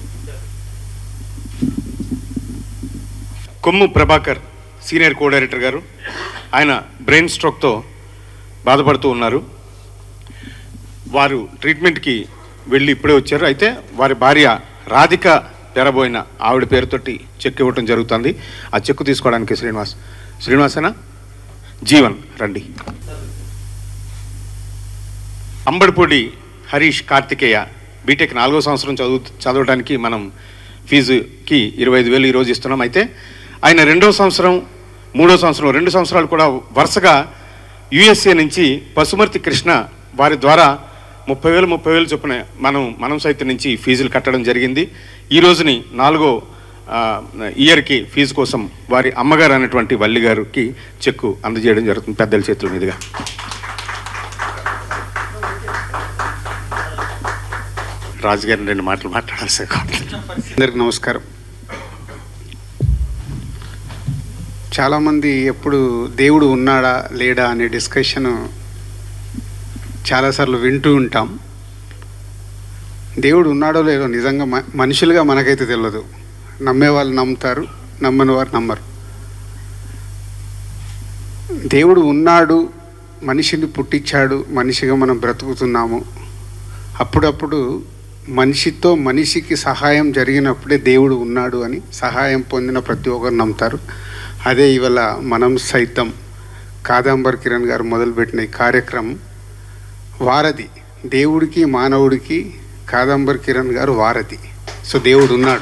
Kommu Prabhakar senior co director గారు ఆయన బ్రెయిన్ స్ట్రోక్తో బాధపడుతూ ఉన్నారు వారు ట్రీట్మెంట్కి వెళ్ళి ఇప్పుడే వచ్చారు అయితే వారి భార్య రాధిక తెరబోయిన ఆవిడ పేరుతోటి చెక్ ఇవ్వటం జరుగుతుంది ఆ చెక్కు తీసుకోవడానికి శ్రీనివాస్ శ్రీనివాసేనా జీవన్ రండి అంబడిపూడి హరీష్ కార్తికేయ బీటెక్ నాలుగో సంవత్సరం చదువు చదవడానికి మనం ఫీజుకి ఇరవై ఐదు వేలు ఈరోజు ఇస్తున్నాం అయితే ఆయన రెండో సంవత్సరం మూడో సంవత్సరం రెండు సంవత్సరాలు కూడా వరుసగా యుఎస్ఏ నుంచి పశుమర్తి కృష్ణ వారి ద్వారా ముప్పై వేలు ముప్పై వేలు చొప్పున మనం మనం సైతం నుంచి ఫీజులు కట్టడం జరిగింది ఈ రోజుని నాలుగో ఆ, ఇయర్కి ఫీజు కోసం వారి అమ్మగారు అనేటువంటి వల్లి గారికి చెక్కు అందజేయడం జరుగుతుంది పెద్దల చేతుల మీదుగా రాజుగారిని రెండు మాటలు మాట్లాడాల్సి అందరికి నమస్కారం చాలామంది ఎప్పుడు దేవుడు ఉన్నాడా లేడా అనే డిస్కషన్ చాలాసార్లు వింటూ ఉంటాం దేవుడు ఉన్నాడో లేదో నిజంగా మ- మనుషులుగా మనకైతే తెలియదు నమ్మే వాళ్ళు నమ్ముతారు నమ్మని వారు నమ్మరు దేవుడు ఉన్నాడు మనిషిని పుట్టించాడు మనిషిగా మనం బ్రతుకుతున్నాము అప్పుడప్పుడు మనిషితో మనిషికి సహాయం జరిగినప్పుడే దేవుడు ఉన్నాడు అని సహాయం పొందిన ప్రతి ఒక్కరు నమ్ముతారు అదే ఇవాళ మనం సైతం కాదంబర్ కిరణ్ గారు మొదలుపెట్టిన ఈ కార్యక్రమం వారధి దేవుడికి మానవుడికి కాదంబర్ కిరణ్ గారు వారధి సో దేవుడు ఉన్నాడు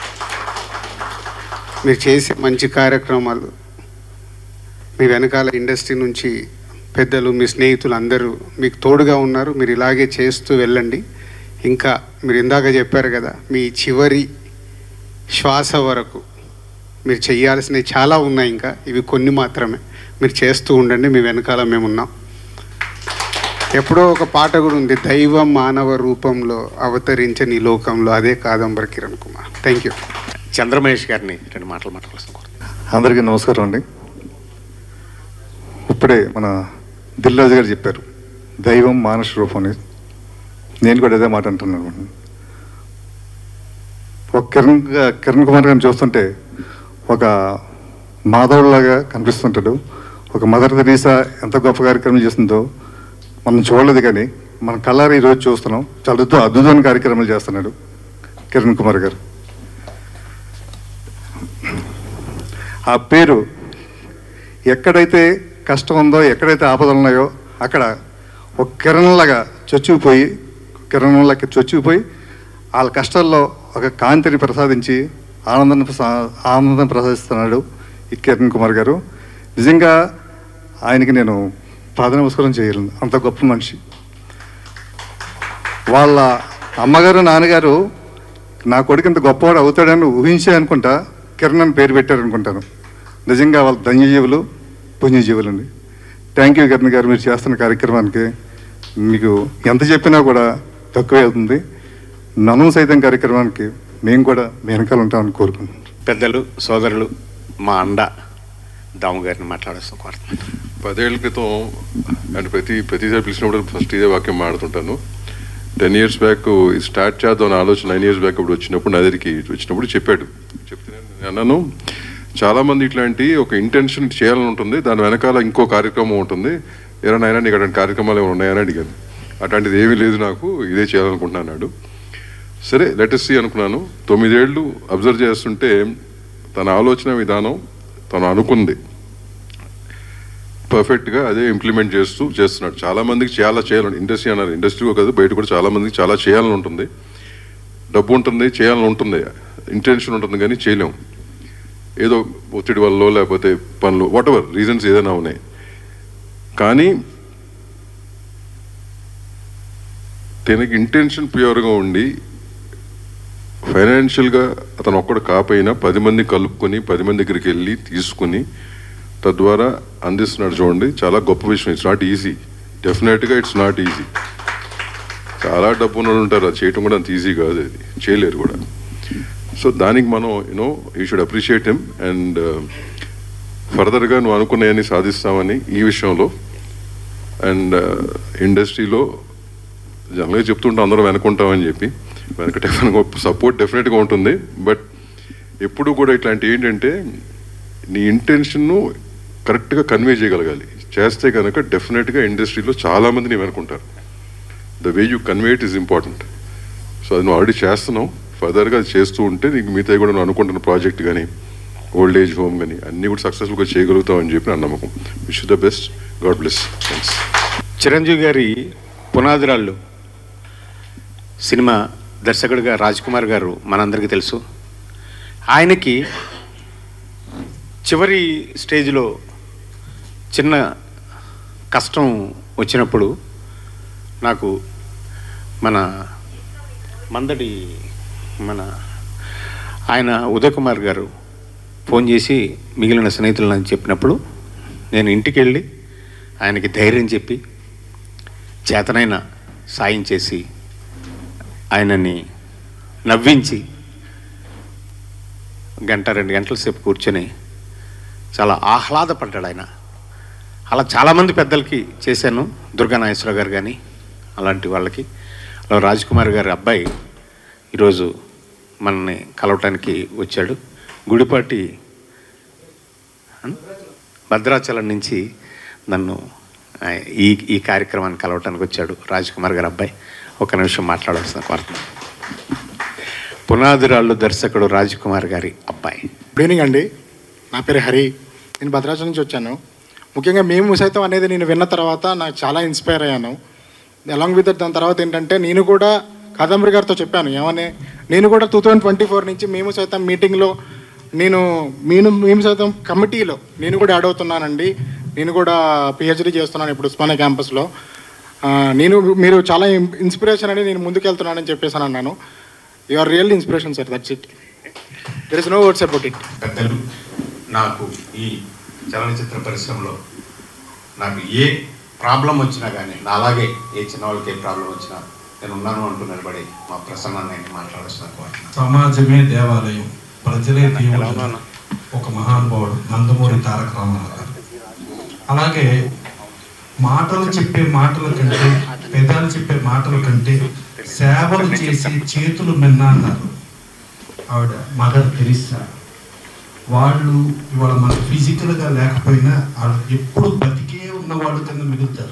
మీరు చేసే మంచి కార్యక్రమాలు మీ వెనకాల ఇండస్ట్రీ నుంచి పెద్దలు మీ స్నేహితులు అందరూ మీకు తోడుగా ఉన్నారు మీరు ఇలాగే చేస్తూ వెళ్ళండి ఇంకా మీరు ఇందాక చెప్పారు కదా మీ చివరి శ్వాస వరకు మీరు చేయాల్సినవి చాలా ఉన్నాయి ఇంకా ఇవి కొన్ని మాత్రమే మీరు చేస్తూ ఉండండి మీ వెనకాల మేము ఉన్నాం ఎప్పుడో ఒక పాట కూడా ఉంది దైవం మానవ రూపంలో అవతరించని ఈ లోకంలో అదే కాదంబరి కిరణ్ కుమార్ థ్యాంక్ యూ చంద్రమహేష్ గారిని రెండు మాటలు మాట్లాడాల్సిన అందరికీ నమస్కారం అండి ఇప్పుడే మన దిల్రాజు గారు చెప్పారు దైవం మానస రూపం అనేది నేను కూడా అదే మాట అంటున్నాను ఒక కిరణ్ గా- కిరణ్ కుమార్ గారిని చూస్తుంటే ఒక మాధవుడిలాగా కనిపిస్తుంటాడు ఒక మదర్ తెరీసా ఎంత గొప్ప కార్యక్రమం చేస్తుందో మనం చూడలేదు కానీ మన కల్లారి ఈరోజు చూస్తున్నాం చాలా అద్భుత అద్భుతమైన కార్యక్రమాలు చేస్తున్నాడు కిరణ్ కుమార్ గారు ఆ పేరు ఎక్కడైతే కష్టం ఉందో ఎక్కడైతే ఆపదలు ఉన్నాయో అక్కడ ఒక కిరణంలాగా చొచ్చుకుపోయి కిరణంలాగా చొచ్చుకుపోయి వాళ్ళ కష్టాల్లో ఒక కాంతిని ప్రసాదించి ఆనందాన్ని ప్రసా ఆనందం ప్రసాదిస్తున్నాడు ఈ కిరణ్ కుమార్ గారు నిజంగా ఆయనకి నేను పాద నమస్కారం చేయలేను అంత గొప్ప మనిషి వాళ్ళ అమ్మగారు నాన్నగారు నా కొడుకు ఇంత గొప్పవాడు అవుతాడని ఊహించే అనుకుంటా కిరణ్ అని పేరు పెట్టారు అనుకుంటాను నిజంగా వాళ్ళ ధన్యజీవులు పుణ్యజీవులు అండి థ్యాంక్ యూ కిరణ్ గారు మీరు చేస్తున్న కార్యక్రమానికి మీకు ఎంత చెప్పినా కూడా తక్కువే అవుతుంది నన్ను సైతం కార్యక్రమానికి మేము కూడా మీ వెనకాల ఉంటామని కోరుకుంటున్నాం పెద్దలు సోదరులు మా అండ దాము గారిని మాట్లాడేస్తాం కోరుతున్నాను పదేళ్ల క్రితం అంటే ప్రతి ప్రతిసారి పిలిచినప్పుడు ఫస్ట్ ఇదే వాక్యం మాడుతుంటాను టెన్ ఇయర్స్ బ్యాక్ స్టార్ట్ చేద్దాం అనే ఆలోచన నైన్ ఇయర్స్ బ్యాక్ అప్పుడు వచ్చినప్పుడు నా దగ్గరికి వచ్చినప్పుడు చెప్పాడు చెప్తే నేను అన్నాను చాలామంది ఇట్లాంటి ఒక ఇంటెన్షన్ చేయాలని ఉంటుంది దాని వెనకాల ఇంకో కార్యక్రమం ఉంటుంది ఏరా నాయనా నీకు అటువంటి కార్యక్రమాలు ఏమైనా ఉన్నాయని అడిగాను అట్లాంటిది ఏమీ లేదు నాకు ఇదే చేయాలనుకుంటున్నాను అన్నాడు సరే లెటెస్ట్ అనుకున్నాను తొమ్మిదేళ్ళు అబ్జర్వ్ చేస్తుంటే తన ఆలోచన విధానం తను అనుకుంది పర్ఫెక్ట్గా అదే ఇంప్లిమెంట్ చేస్తూ చేస్తున్నాడు చాలా మందికి చాలా చేయాలని ఇండస్ట్రీ అన్నారు ఇండస్ట్రీ కాదు బయట కూడా చాలా మందికి చాలా చేయాలని ఉంటుంది డబ్బు ఉంటుంది చేయాలని ఉంటుంది ఇంటెన్షన్ ఉంటుంది కానీ చేయలేం ఏదో ఒత్తిడి వల్ల లేకపోతే పనులు వాట్ ఎవర్ రీజన్స్ ఏదైనా ఉన్నాయి కానీ తనకి ఇంటెన్షన్ ప్యూర్గా ఉండి ఫైనాన్షియల్గా అతను ఒక్కడు కాపోయినా పది మంది కలుపుకొని పది మంది దగ్గరికి వెళ్ళి తీసుకుని తద్వారా అందిస్తున్నాడు చూడండి చాలా గొప్ప విషయం ఇట్స్ నాట్ ఈజీ డెఫినెట్గా ఇట్స్ నాట్ ఈజీ చాలా డబ్బు ఉన్న వాళ్ళు ఉంటారు అది చేయటం కూడా అంత ఈజీ కాదు అది చేయలేరు కూడా సో దానికి మనం you know you should appreciate him and ఫర్దర్గా నువ్వు అనుకున్నాయని సాధిస్తామని ఈ విషయంలో అండ్ ఇండస్ట్రీలో జనరల్గా చెప్తుంటాం అందరూ వెనుకుంటామని చెప్పి వెనక డెఫినెట్గా సపోర్ట్ డెఫినెట్గా ఉంటుంది బట్ ఎప్పుడు కూడా ఇట్లాంటి ఏంటంటే నీ ఇంటెన్షన్ను కరెక్ట్గా కన్వే చేయగలగాలి చేస్తే కనుక డెఫినెట్గా ఇండస్ట్రీలో చాలామంది నీ వెనుకుంటారు the way you convey it is important so అది నువ్వు ఆల్రెడీ చేస్తున్నావు ఫర్దర్గా అది చేస్తూ ఉంటే నీకు మిగతా కూడా నువ్వు అనుకుంటున్న ప్రాజెక్ట్ కానీ ఓల్డ్ ఏజ్ హోమ్ కానీ అన్నీ కూడా సక్సెస్ఫుల్గా చేయగలుగుతావు అని చెప్పి నా నమ్మకం wish the best God bless thanks Chiranjeevi గారి పునాదిరాళ్ళు సినిమా దర్శకుడిగా రాజ్ కుమార్ గారు మనందరికీ తెలుసు ఆయనకి చివరి స్టేజ్లో చిన్న కష్టం వచ్చినప్పుడు నాకు మన మందడి మన ఆయన ఉదయ్ కుమార్ గారు ఫోన్ చేసి మిగిలిన స్నేహితులను చెప్పినప్పుడు నేను ఇంటికి వెళ్ళి ఆయనకి ధైర్యం చెప్పి చేతనైన సాయం చేసి ఆయనని నవ్వించి గంట రెండు గంటల సేపు కూర్చొని చాలా ఆహ్లాదపడ్డాడు ఆయన అలా చాలామంది పెద్దలకి చేశాను దుర్గా నాగేశ్వరరావు గారు కానీ అలాంటి వాళ్ళకి అలా రాజ్ కుమార్ గారి అబ్బాయి ఈరోజు మనల్ని కలవటానికి వచ్చాడు గుడిపాటి భద్రాచలం నుంచి నన్ను ఆ, ఈ ఈ కార్యక్రమాన్ని కలవటానికి వచ్చాడు రాజ్ కుమార్ గారి అబ్బాయి ఒక నిమిషం మాట్లాడాల్సిన కోరుతున్నాను పునాదిరాళ్ళు దర్శకుడు రాజ్ కుమార్ గారి అబ్బాయి గుడ్ ఈవినింగ్ అండి నా పేరు హరి నేను భద్రాచలం నుంచి వచ్చాను ముఖ్యంగా మేము సైతం అనేది నేను విన్న తర్వాత నాకు చాలా ఇన్స్పైర్ అయ్యాను అలాంగ్ విత్ దాని తర్వాత ఏంటంటే నేను కూడా కాదంబరి గారితో చెప్పాను ఏమని నేను కూడా టూ థౌజండ్ ట్వంటీ ఫోర్ నుంచి మేము సైతం మీటింగ్లో నేను నేను మేము సైతం కమిటీలో నేను కూడా యాడ్ అవుతున్నానండి నేను కూడా పిహెచ్డీ చేస్తున్నాను ఇప్పుడు ఉస్మానియా క్యాంపస్లో ఆ, నేను మీరు చాలా ఇన్స్పిరేషన్ అని నేను ముందుకెళ్తున్నానని చెప్పేసాను అన్నాను you are real inspiration sir that's it there is no words about it పెద్దలు నాకు ఈ చలనచిత్ర పరిశ్రమలో నాకు ఏ ప్రాబ్లం వచ్చినా కానీ నా అలాగే ఏ చిన్నవాళ్ళకి ఏ ప్రాబ్లం వచ్చినా నేను ఉన్నాను అంటూ నిలబడి మా ప్రసన్నాన్ని మాట్లాడుతున్నా కోరుతున్నాను సమాజమే దేవాలయం ప్రజలే దేవుడు ఒక మహానుభావుడు నందమూరి తారక రామారావు గారు అలాగే మాటలు చెప్పే మాటల కంటే పెదాలు చెప్పే మాటల కంటే సేవలు చేసి చేతులు మిన్నా అన్నారు ఆవిడ మదర్ తెరిసా వాళ్ళు ఇవాళ మనకు ఫిజికల్గా లేకపోయినా వాళ్ళు ఎప్పుడు బతికే ఉన్న వాళ్ళు కింద మిగులుతారు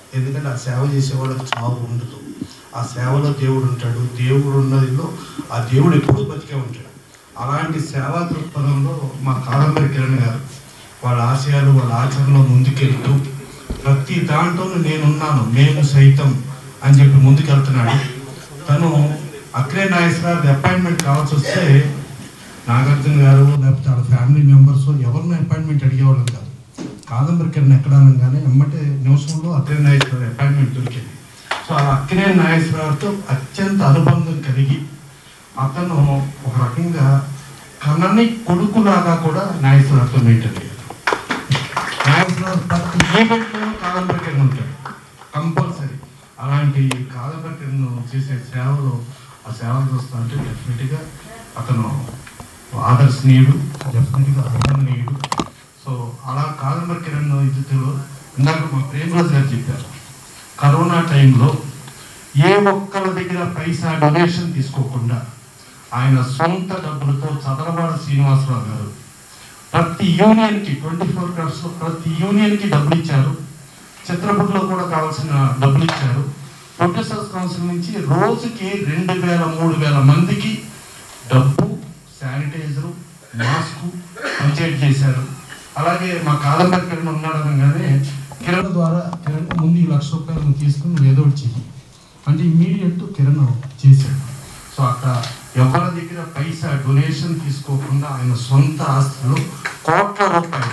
ఎందుకంటే ఆ సేవ చేసేవాళ్ళకి చావు ఉండదు ఆ సేవలో దేవుడు ఉంటాడు దేవుడు ఉన్నదిలో ఆ దేవుడు ఎప్పుడూ బతికే ఉంటాడు అలాంటి సేవా దృక్పథంలో మా కాదంబరి కిరణ్ గారు వాళ్ళ ఆశయాలు వాళ్ళ ఆచరణలో ముందుకెళ్తూ ప్రతి దాంట్లోనూ నేనున్నాను మేము సైతం అని చెప్పి ముందుకెళ్తున్నాడు తను అక్రే నాగేశ్వరరావు అపాయింట్మెంట్ కావాల్సి వస్తే నాగార్జున గారు లేకపోతే వాళ్ళ ఫ్యామిలీ మెంబర్స్ ఎవరిని అపాయింట్మెంట్ అడిగేవాళ్ళం కాదు కాదంబరి కిరణ్ ఎక్కడ అనగానే ఎమ్మటే నిమిషంలో అక్రే నాగేశ్వరరావు అపాయింట్మెంట్ దొరికింది సో ఆ అక్రే నాగేశ్వరరావుతో అత్యంత అనుబంధం కలిగి అతను ఒక రకంగా కన్నని కొడుకులాగా కూడా నాగేశ్వరరావుతో మెయింటైన్ అయ్యారు నాగేశ్వరరావు ప్రతి ఈవెంట్లో కాదంబరి కిరణ్ ఉంటాడు కంపల్సరీ అలాంటి కాదంబరి కిరణ్ చేసే సేవలు ఆ సేవలు చూస్తా అంటే డెఫినెట్గా అతను ఆదర్శనీయుడు డెఫినెట్గా అభిమానీయుడు సో అలా కాదంబరి కిరణ్ ఇద్దరు ఇందాక మా ప్రేమరాజు గారు చెప్పారు కరోనా టైంలో ఏ ఒక్కరి దగ్గర పైసా డొనేషన్ తీసుకోకుండా ఆయన సొంత డబ్బులతో చదరవాడ శ్రీనివాసరావు గారు ప్రతి యూనియన్కి ట్వంటీ ఫోర్ క్రాఫ్ట్స్లో ప్రతి యూనియన్కి డబ్బులు ఇచ్చారు చిత్రపటంలో కూడా కావాల్సిన డబ్బులు ఇచ్చారు ప్రొడ్యూసర్స్ కౌన్సిల్ నుంచి రోజుకి రెండు వేల మూడు వేల మందికి డబ్బు శానిటైజరు మాస్క్ పంచేట్ చేశారు అలాగే మా కాదంబరి కిరణ్ ఉన్నాడు అనగానే కిరణ్ ద్వారా కిరణ్ ముందు ఈ లక్ష రూపాయలు నువ్వు తీసుకుని నువ్వు ఏదో ఒకటి చెయ్యి అంటే ఇమీడియట్ కిరణ్ చేశాడు సో అక్కడ ఎవరి దగ్గర పైసా డొనేషన్ తీసుకోకుండా ఆయన సొంత ఆస్తులు కోట్ల రూపాయలు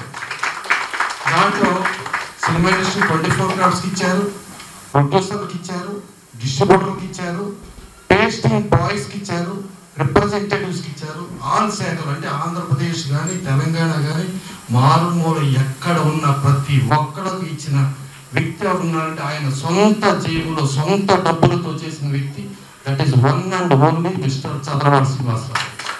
దాంట్లో సినిమా ఇండస్ట్రీ ట్వంటీ ఫోర్ క్రాఫ్ట్స్కి ఇచ్చారు ప్రొడ్యూసర్కి ఇచ్చారు డిస్ట్రిబ్యూటర్కి ఇచ్చారు టేస్టింగ్ బాయ్స్కి ఇచ్చారు రిప్రజెంటేటివ్స్కి ఇచ్చారు ఆల్ శాఖలు అంటే ఆంధ్రప్రదేశ్ కానీ తెలంగాణ కానీ మారుమూల ఎక్కడ ఉన్న ప్రతి ఒక్కరికి ఇచ్చిన వ్యక్తి ఎవరు ఉన్నారంటే ఆయన సొంత జేబులో సొంత డబ్బులతో చేసిన వ్యక్తి that is one and only mister Chandrababu Srinivasarao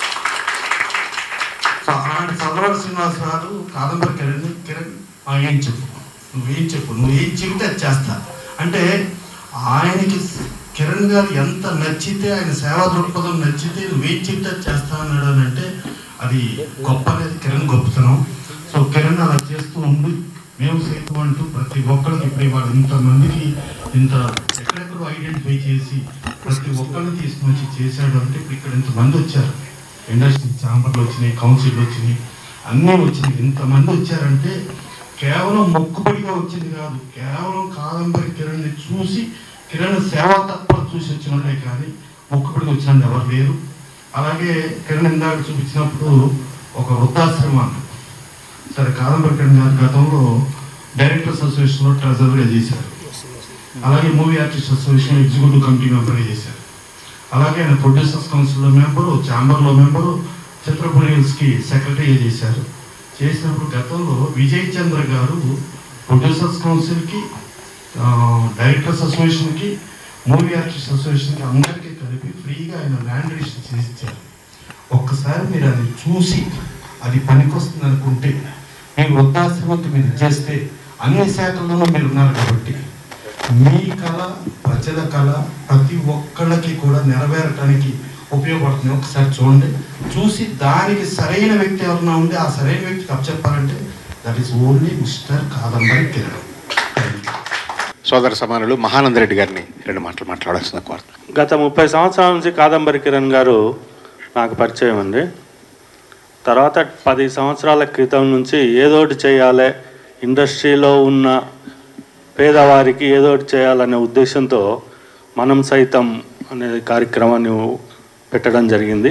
so అలాంటి చంద్రబాబు శ్రీనివాసరావు కాదంబరి కిరణ్ కిరణ్ "ఆ, ఏం చెప్పు నువ్వేం చెప్పు నువ్వేం చెబితే అది చేస్తా అంటే ఆయనకి కిరణ్ గారు ఎంత నచ్చితే ఆయన సేవా దృక్పథం నచ్చితే నువ్వేం చెప్తే అది చేస్తా అన్నాడు అని అంటే అది గొప్ప అనేది కిరణ్ గొప్పతనం సో కిరణ్ అలా చేస్తూ ఉండి మేము సైతం అంటూ ప్రతి ఒక్కరికి ఇప్పుడు ఇవాళ ఇంతమందికి ఇంత ఎక్కడెక్కడో ఐడెంటిఫై చేసి ప్రతి ఒక్కరిని తీసుకుని వచ్చి చేశాడు అంటే ఇప్పుడు ఇక్కడ ఇంతమంది వచ్చారు ఇండస్ట్రీ ఛాంబర్లు వచ్చినాయి కౌన్సిల్ వచ్చినాయి అన్నీ వచ్చినాయి ఇంతమంది వచ్చారంటే కేవలం మొక్కుబడిగా వచ్చింది కాదు కేవలం కాదంబరి కిరణ్ని చూసి కిరణ్ సేవ తప్ప చూసి వచ్చినట్లే కానీ మొక్కుబడిగా వచ్చిన ఎవరు లేరు అలాగే కిరణ్ ఇందాక చూపించినప్పుడు ఒక వృద్ధాశ్రమాన్ని సరే కాదంబరి కిరణ్ గారు గతంలో డైరెక్టర్స్ అసోసియేషన్లో ట్రెజర్గా చేశారు అలాగే movie artist association executive committee మెంబర్గా చేశారు అలాగే ఆయన ప్రొడ్యూసర్స్ కౌన్సిల్లో మెంబరు ఛాంబర్లో మెంబరు చిత్రపురీల్స్కి సెక్రటరీగా చేశారు చేసినప్పుడు గతంలో విజయ్ చంద్ర గారు ప్రొడ్యూసర్స్ కౌన్సిల్కి ఆ, డైరెక్టర్స్ అసోసియేషన్కి మూవీ ఆర్టిస్ట్ అసోసియేషన్కి అందరికీ కలిపి ఫ్రీగా ఆయన ల్యాండ్ రిజిస్టర్ చేసి ఇచ్చారు ఒక్కసారి మీరు అది చూసి అది పనికొస్తుంది అనుకుంటే మీరు వృద్ధాశ్రమంకి మీరు చేస్తే అన్ని శాఖల్లోనూ మీరు ఉన్నారు కాబట్టి మీ కళ ప్రజల కళ ప్రతి ఒక్కళ్ళకి కూడా నెరవేరటానికి ఉపయోగపడుతుంది ఒకసారి చూడండి చూసి దానికి సరైన వ్యక్తి ఎవరైనా ఉంటే ఆ సరైన వ్యక్తికి అప్పచెప్పాలంటే that is only mister Kadambari Kiran సోదర సమానులు మహానంద రెడ్డి గారిని రెండు మాటలు మాట్లాడాల్సిన కోరుతున్నాను గత ముప్పై సంవత్సరాల నుంచి కాదంబరి కిరణ్ గారు నాకు పరిచయం అండి తర్వాత పది సంవత్సరాల క్రితం నుంచి ఏదో ఒకటి చేయాలి ఇండస్ట్రీలో ఉన్న పేదవారికి ఏదో ఒకటి చేయాలనే ఉద్దేశంతో మనం సైతం అనే కార్యక్రమాన్ని పెట్టడం జరిగింది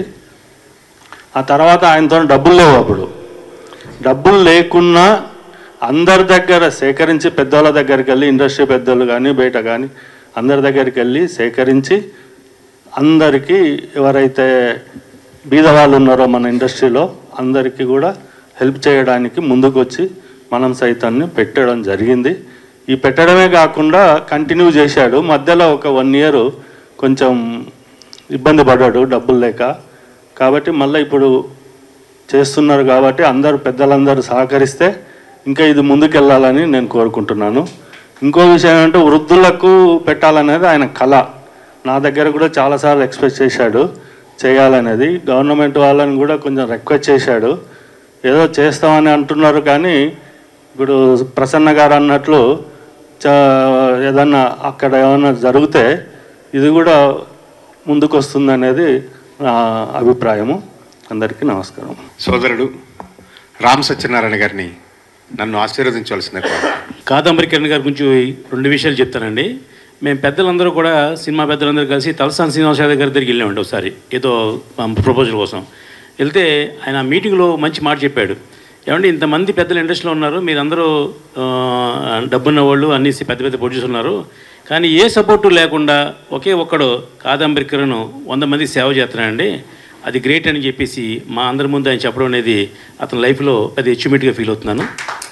ఆ తర్వాత ఆయనతో డబ్బులు లేవు అప్పుడు డబ్బులు లేకున్నా అందరి దగ్గర సేకరించి పెద్దోళ్ళ దగ్గరికి వెళ్ళి ఇండస్ట్రీ పెద్దోళ్ళు కానీ బయట కానీ అందరి దగ్గరికి వెళ్ళి సేకరించి అందరికీ ఎవరైతే బీద వాళ్ళు ఉన్నారో మన ఇండస్ట్రీలో అందరికీ కూడా హెల్ప్ చేయడానికి ముందుకు వచ్చి మనం సైతాన్ని పెట్టడం జరిగింది ఈ పెట్టడమే కాకుండా కంటిన్యూ చేశాడు మధ్యలో ఒక వన్ ఇయర్ కొంచెం ఇబ్బంది పడ్డాడు డబ్బులు లేక కాబట్టి మళ్ళీ ఇప్పుడు చేస్తున్నారు కాబట్టి అందరూ పెద్దలందరూ సహకరిస్తే ఇంకా ఇది ముందుకెళ్ళాలని నేను కోరుకుంటున్నాను ఇంకో విషయం ఏంటంటే వృద్ధులకు పెట్టాలనేది ఆయన కళ నా దగ్గర కూడా చాలాసార్లు ఎక్స్ప్రెస్ చేశాడు చేయాలనేది గవర్నమెంట్ వాళ్ళని కూడా కొంచెం రిక్వెస్ట్ చేశాడు ఏదో చేస్తామని అంటున్నారు కానీ ఇప్పుడు ప్రసన్న గారు అన్నట్లు చ ఏదన్నా అక్కడ ఏమన్నా జరిగితే ఇది కూడా ముందుకు వస్తుంది అనేది నా అభిప్రాయము అందరికీ నమస్కారం సోదరుడు రామ్ సత్యనారాయణ గారిని నన్ను ఆశీర్వదించవలసిందే కాదంబరి కిరణ్ గారి గురించి రెండు విషయాలు చెప్తానండి మేము పెద్దలందరూ కూడా సినిమా పెద్దలందరూ కలిసి తలసాని శ్రీనివాస యాదవ్ గారి దగ్గరికి వెళ్ళామండి ఒకసారి ఏదో ప్రపోజల్ కోసం వెళ్తే ఆయన ఆ మీటింగ్లో మంచి మాట చెప్పాడు ఏమంటే ఇంతమంది పెద్దలు ఇండస్ట్రీలో ఉన్నారు మీరందరూ ఆ, డబ్బున్న వాళ్ళు అన్ని పెద్ద పెద్ద ప్రొడ్యూసర్ ఉన్నారు కానీ ఏ సపోర్టు లేకుండా ఒకే ఒక్కడు కాదంబరి కిరణ్ వంద మంది సేవ చేస్తున్నాడండి అది గ్రేట్ అని చెప్పేసి మా అందరి ముందు ఆయన చెప్పడం అనేది అతని లైఫ్లో పెద్ద అచీవ్మెంట్గా ఫీల్ అవుతున్నాను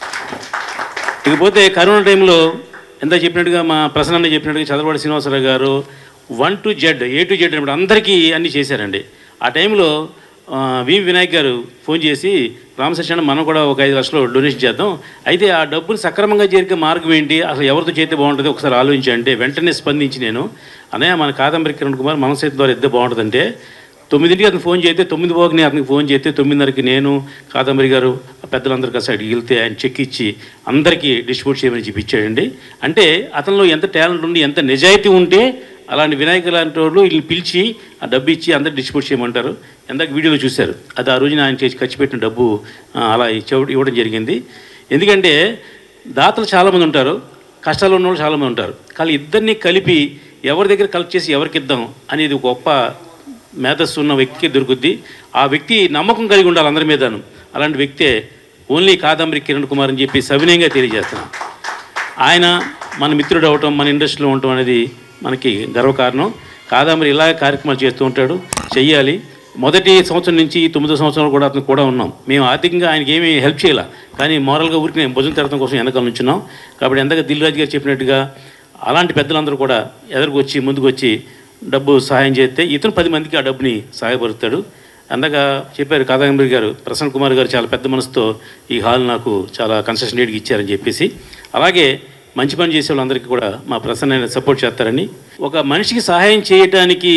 ఇకపోతే కరోనా టైంలో ఎంత చెప్పినట్టుగా మా ప్రసన్న చెప్పినట్టుగా చంద్రబాబు శ్రీనివాసరావు గారు one to Z A to Z అన్నప్పుడు అందరికీ అన్నీ చేశారండి ఆ టైంలో ఆ, వి వినాయక్ గారు ఫోన్ చేసి రామసత్యాన్ని మనం కూడా ఒక ఐదు లక్షలు డొనేషన్ చేద్దాం అయితే ఆ డబ్బులు సక్రమంగా చేరికే మార్గం ఏంటి అసలు ఎవరితో చేస్తే బాగుంటుంది ఒకసారి ఆలోచించండి వెంటనే స్పందించి నేను అన్నయ్య మన కాదంబరి కిరణ్ కుమార్ మన సైతం ద్వారా ఎద్దే బాగుంటుందంటే తొమ్మిదింటికి అతను ఫోన్ చేస్తే తొమ్మిది పోకని అతనికి ఫోన్ చేస్తే తొమ్మిదిన్నరకి నేను కాదంబరి గారు ఆ పెద్దలందరూ కలిసి అడిగి వెళ్తే ఆయన చెక్ ఇచ్చి అందరికీ డిస్ట్రిబ్యూట్ చేయమని చెప్పి ఇచ్చాడండి అంటే అతనిలో ఎంత టాలెంట్ ఉండి ఎంత నిజాయితీ ఉంటే అలాంటి వినాయక లాంటి వాళ్ళు వీళ్ళని పిలిచి ఆ డబ్బు ఇచ్చి అందరు డిస్ట్రిబ్యూట్ చేయమంటారు ఎందాక వీడియోలో చూశారు అది ఆ రోజున ఆయన చేసి ఖర్చు పెట్టిన డబ్బు ఆ, అలా ఇచ్చే- ఇవ్వడం జరిగింది ఎందుకంటే దాతలు చాలామంది ఉంటారు కష్టాలు ఉన్న వాళ్ళు చాలామంది ఉంటారు కానీ ఇద్దరిని కలిపి ఎవరి దగ్గర కలెక్ట్ చేసి ఎవరికి ఇద్దాం అనేది ఒక గొప్ప మేధస్సు ఉన్న వ్యక్తికి దొరుకుద్ది ఆ వ్యక్తి నమ్మకం కలిగి ఉండాలి అందరి మీదను అలాంటి వ్యక్తే ఓన్లీ కాదంబరి కిరణ్ కుమార్ అని చెప్పి సవినయంగా తెలియజేస్తున్నాం ఆయన మన మిత్రుడు అవటం మన ఇండస్ట్రీలో ఉండటం అనేది మనకి గర్వకారణం కాదంబరి ఇలాగే కార్యక్రమాలు చేస్తూ ఉంటాడు చెయ్యాలి మొదటి సంవత్సరం నుంచి తొమ్మిదో సంవత్సరం కూడా అతను కూడా ఉన్నాం మేము ఆర్థికంగా ఆయనకి ఏమీ హెల్ప్ చేయాల కానీ మోరల్గా ఊరికి నేను భుజం తెరతం కోసం వెనకాల నుంచున్నాం కాబట్టి ఎందాక దిల్రాజు గారు చెప్పినట్టుగా అలాంటి పెద్దలందరూ కూడా ఎదురుకు వచ్చి ముందుకు వచ్చి డబ్బు సహాయం చేస్తే ఇతను పది మందికి ఆ డబ్బుని సహాయపరుస్తాడు అందాక చెప్పారు కాదంబరి గారు ప్రసన్న కుమార్ గారు చాలా పెద్ద మనసుతో ఈ హాల్ నాకు చాలా కన్సెషన్ రేట్కి ఇచ్చారని చెప్పేసి అలాగే మంచి పని చేసే వాళ్ళందరికీ కూడా మా ప్రసన్న సపోర్ట్ చేస్తారని ఒక మనిషికి సహాయం చేయటానికి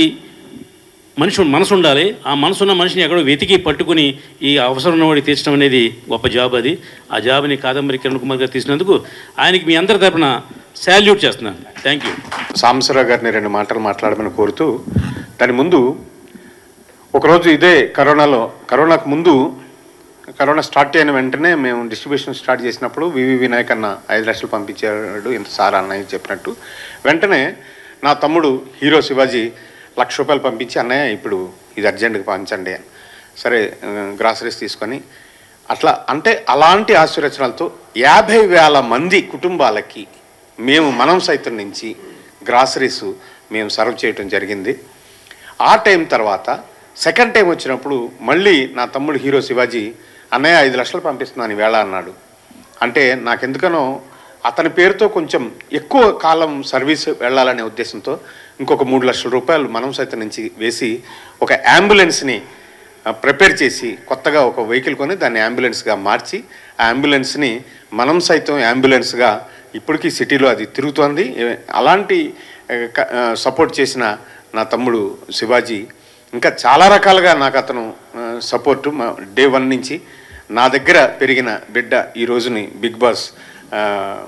మనిషి మనసు ఉండాలి ఆ మనసు ఉన్న మనిషిని ఎక్కడో వెతికి పట్టుకుని ఈ అవసరం ఉన్నవాడికి తీర్చడం అనేది గొప్ప జాబ్ అది ఆ జాబ్ని కాదంబరి కిరణ్ కుమార్ గారు తీసినందుకు ఆయనకి మీ అందరి తరపున శాల్యూట్ చేస్తున్నాను థ్యాంక్ యూ సాంబశివరావు గారిని రెండు మాటలు మాట్లాడమని కోరుతూ దాని ముందు ఒకరోజు ఇదే కరోనాలో కరోనాకు ముందు కరోనా స్టార్ట్ అయిన వెంటనే మేము డిస్ట్రిబ్యూషన్ స్టార్ట్ చేసినప్పుడు వివి వినాయక్ అన్న ఐదు లక్షలు పంపించాడు ఇంత సార్ అన్నయ్య చెప్పినట్టు వెంటనే నా తమ్ముడు హీరో శివాజీ లక్ష రూపాయలు పంపించి అన్నయ్య ఇప్పుడు ఇది అర్జెంటుగా పంచండి అని సరే గ్రాసరీస్ తీసుకొని అట్లా అంటే అలాంటి ఆశీర్వచనాలతో యాభై వేల మంది కుటుంబాలకి మేము మనం సైతం నుంచి గ్రాసరీస్ మేము సర్వ్ చేయటం జరిగింది ఆ టైం తర్వాత సెకండ్ టైం వచ్చినప్పుడు మళ్ళీ నా తమ్ముడు హీరో శివాజీ అన్నయ్య ఐదు లక్షలు పంపిస్తున్నాను ఈవేళ అన్నాడు అంటే నాకెందుకనో అతని పేరుతో కొంచెం ఎక్కువ కాలం సర్వీస్ వెళ్ళాలనే ఉద్దేశంతో ఇంకొక మూడు లక్షల రూపాయలు మనం సైతం నుంచి వేసి ఒక అంబులెన్స్ని ప్రిపేర్ చేసి కొత్తగా ఒక వెహికల్ కొని దాన్ని అంబులెన్స్గా మార్చి ఆ అంబులెన్స్ని మనం సైతం అంబులెన్స్గా ఇప్పటికీ సిటీలో అది తిరుగుతోంది ఏ- అలాంటి సపోర్ట్ చేసిన నా తమ్ముడు శివాజీ ఇంకా చాలా రకాలుగా నాకు అతను సపోర్టు డే వన్ నుంచి నా దగ్గర పెరిగిన బిడ్డ ఈ రోజుని బిగ్ బాస్ ఆ,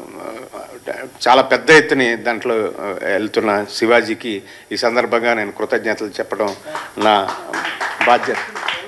చాలా పెద్ద ఎత్తున దాంట్లో ఆ, వెళ్తున్న శివాజీకి ఈ సందర్భంగా నేను కృతజ్ఞతలు చెప్పడం నా బాధ్యత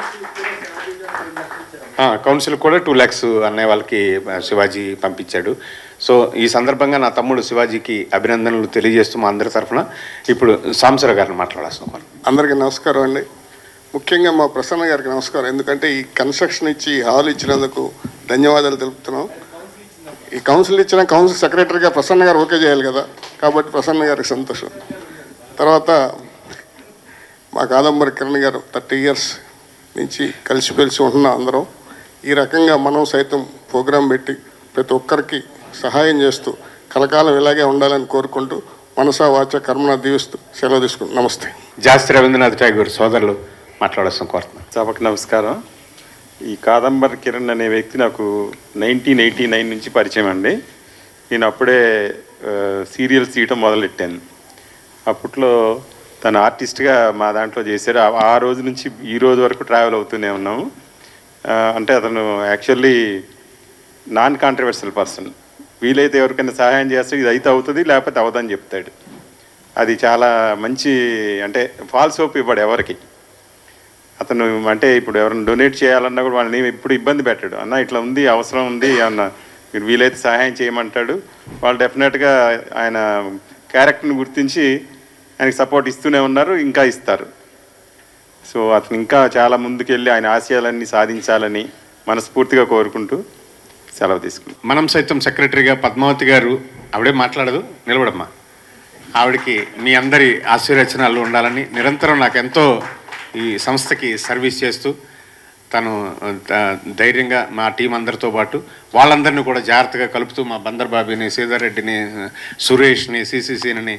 ఆ, కౌన్సిల్ కూడా టూ ల్యాక్స్ అనే వాళ్ళకి ఆ, శివాజీ పంపించాడు సో ఈ సందర్భంగా నా తమ్ముడు శివాజీకి అభినందనలు తెలియజేస్తూ మా అందరి తరఫున ఇప్పుడు సాంసర గారిని మాట్లాడాల్సిన అందరికీ నమస్కారం అండి ముఖ్యంగా మా ప్రసన్న గారికి నమస్కారం ఎందుకంటే ఈ కన్స్ట్రక్షన్ ఇచ్చి ఈ హాల్ ఇచ్చినందుకు ధన్యవాదాలు తెలుపుతున్నాం ఈ కౌన్సిల్ ఇచ్చిన కౌన్సిల్ సెక్రటరీగా ప్రసన్న గారు ఓకే చేయాలి కదా కాబట్టి ప్రసన్న గారికి సంతోషం తర్వాత మా కాదంబరి కిరణ్ గారు థర్టీ ఇయర్స్ నుంచి కలిసిమెలిసి ఉంటున్నాం అందరం ఈ రకంగా మనం సైతం ప్రోగ్రాం పెట్టి ప్రతి ఒక్కరికి సహాయం చేస్తూ కలకాలం ఇలాగే ఉండాలని కోరుకుంటూ మనసా వాచ కర్మన దీవిస్తూ సెలవు తీసుకుంటాం నమస్తే జాస్తి రవీంద్రనాథ్ ఠాగూర్ సోదరులు మాట్లాడాల్సిన కోరుతున్నాను సభకు నమస్కారం ఈ కాదంబర్ కిరణ్ అనే వ్యక్తి నాకు నైన్టీన్ ఎయిటీ నైన్ నుంచి పరిచయం అండి నేను అప్పుడే సీరియల్స్ తీయటం మొదలెట్టాను అప్పట్లో తను ఆర్టిస్ట్గా మా దాంట్లో చేశారు ఆ- ఆ రోజు నుంచి ఈ రోజు వరకు ట్రావెల్ అవుతూనే ఉన్నాము ఆ, అంటే అతను యాక్చువల్లీ నాన్ కాంట్రవర్షియల్ పర్సన్ వీలైతే ఎవరికైనా సహాయం చేస్తే ఇది అయితే అవుతుంది లేకపోతే అవదని చెప్తాడు అది చాలా మంచి అంటే ఫాల్స్ హోప్ ఇవ్వడు ఎవరికి అతను అంటే ఇప్పుడు ఎవరైనా డొనేట్ చేయాలన్నా కూడా వాళ్ళని ఇప్పుడు ఇబ్బంది పెట్టాడు అన్న ఇట్లా ఉంది అవసరం ఉంది అన్న మీరు వీలైతే సహాయం చేయమంటాడు వాళ్ళు డెఫినెట్గా ఆయన క్యారెక్టర్ని గుర్తించి ఆయనకి సపోర్ట్ ఇస్తూనే ఉన్నారు ఇంకా ఇస్తారు సో అతను ఇంకా చాలా ముందుకెళ్ళి ఆయన ఆశయాలన్నీ సాధించాలని మనస్ఫూర్తిగా కోరుకుంటూ సెలవు తీసుకుంటాం మనం సైతం సెక్రటరీగా పద్మావతి గారు ఆవిడే మాట్లాడదు నిలబడమ్మా ఆవిడకి మీ అందరి ఆశీర్వచనాలు ఉండాలని నిరంతరం నాకు ఎంతో ఈ సంస్థకి సర్వీస్ చేస్తూ తను ఆ, ధైర్యంగా మా టీం అందరితో పాటు వాళ్ళందరినీ కూడా జాగ్రత్తగా కలుపుతూ మా బందర్ బాబిని శ్రీధర్ రెడ్డిని సురేష్ని సిసిసిని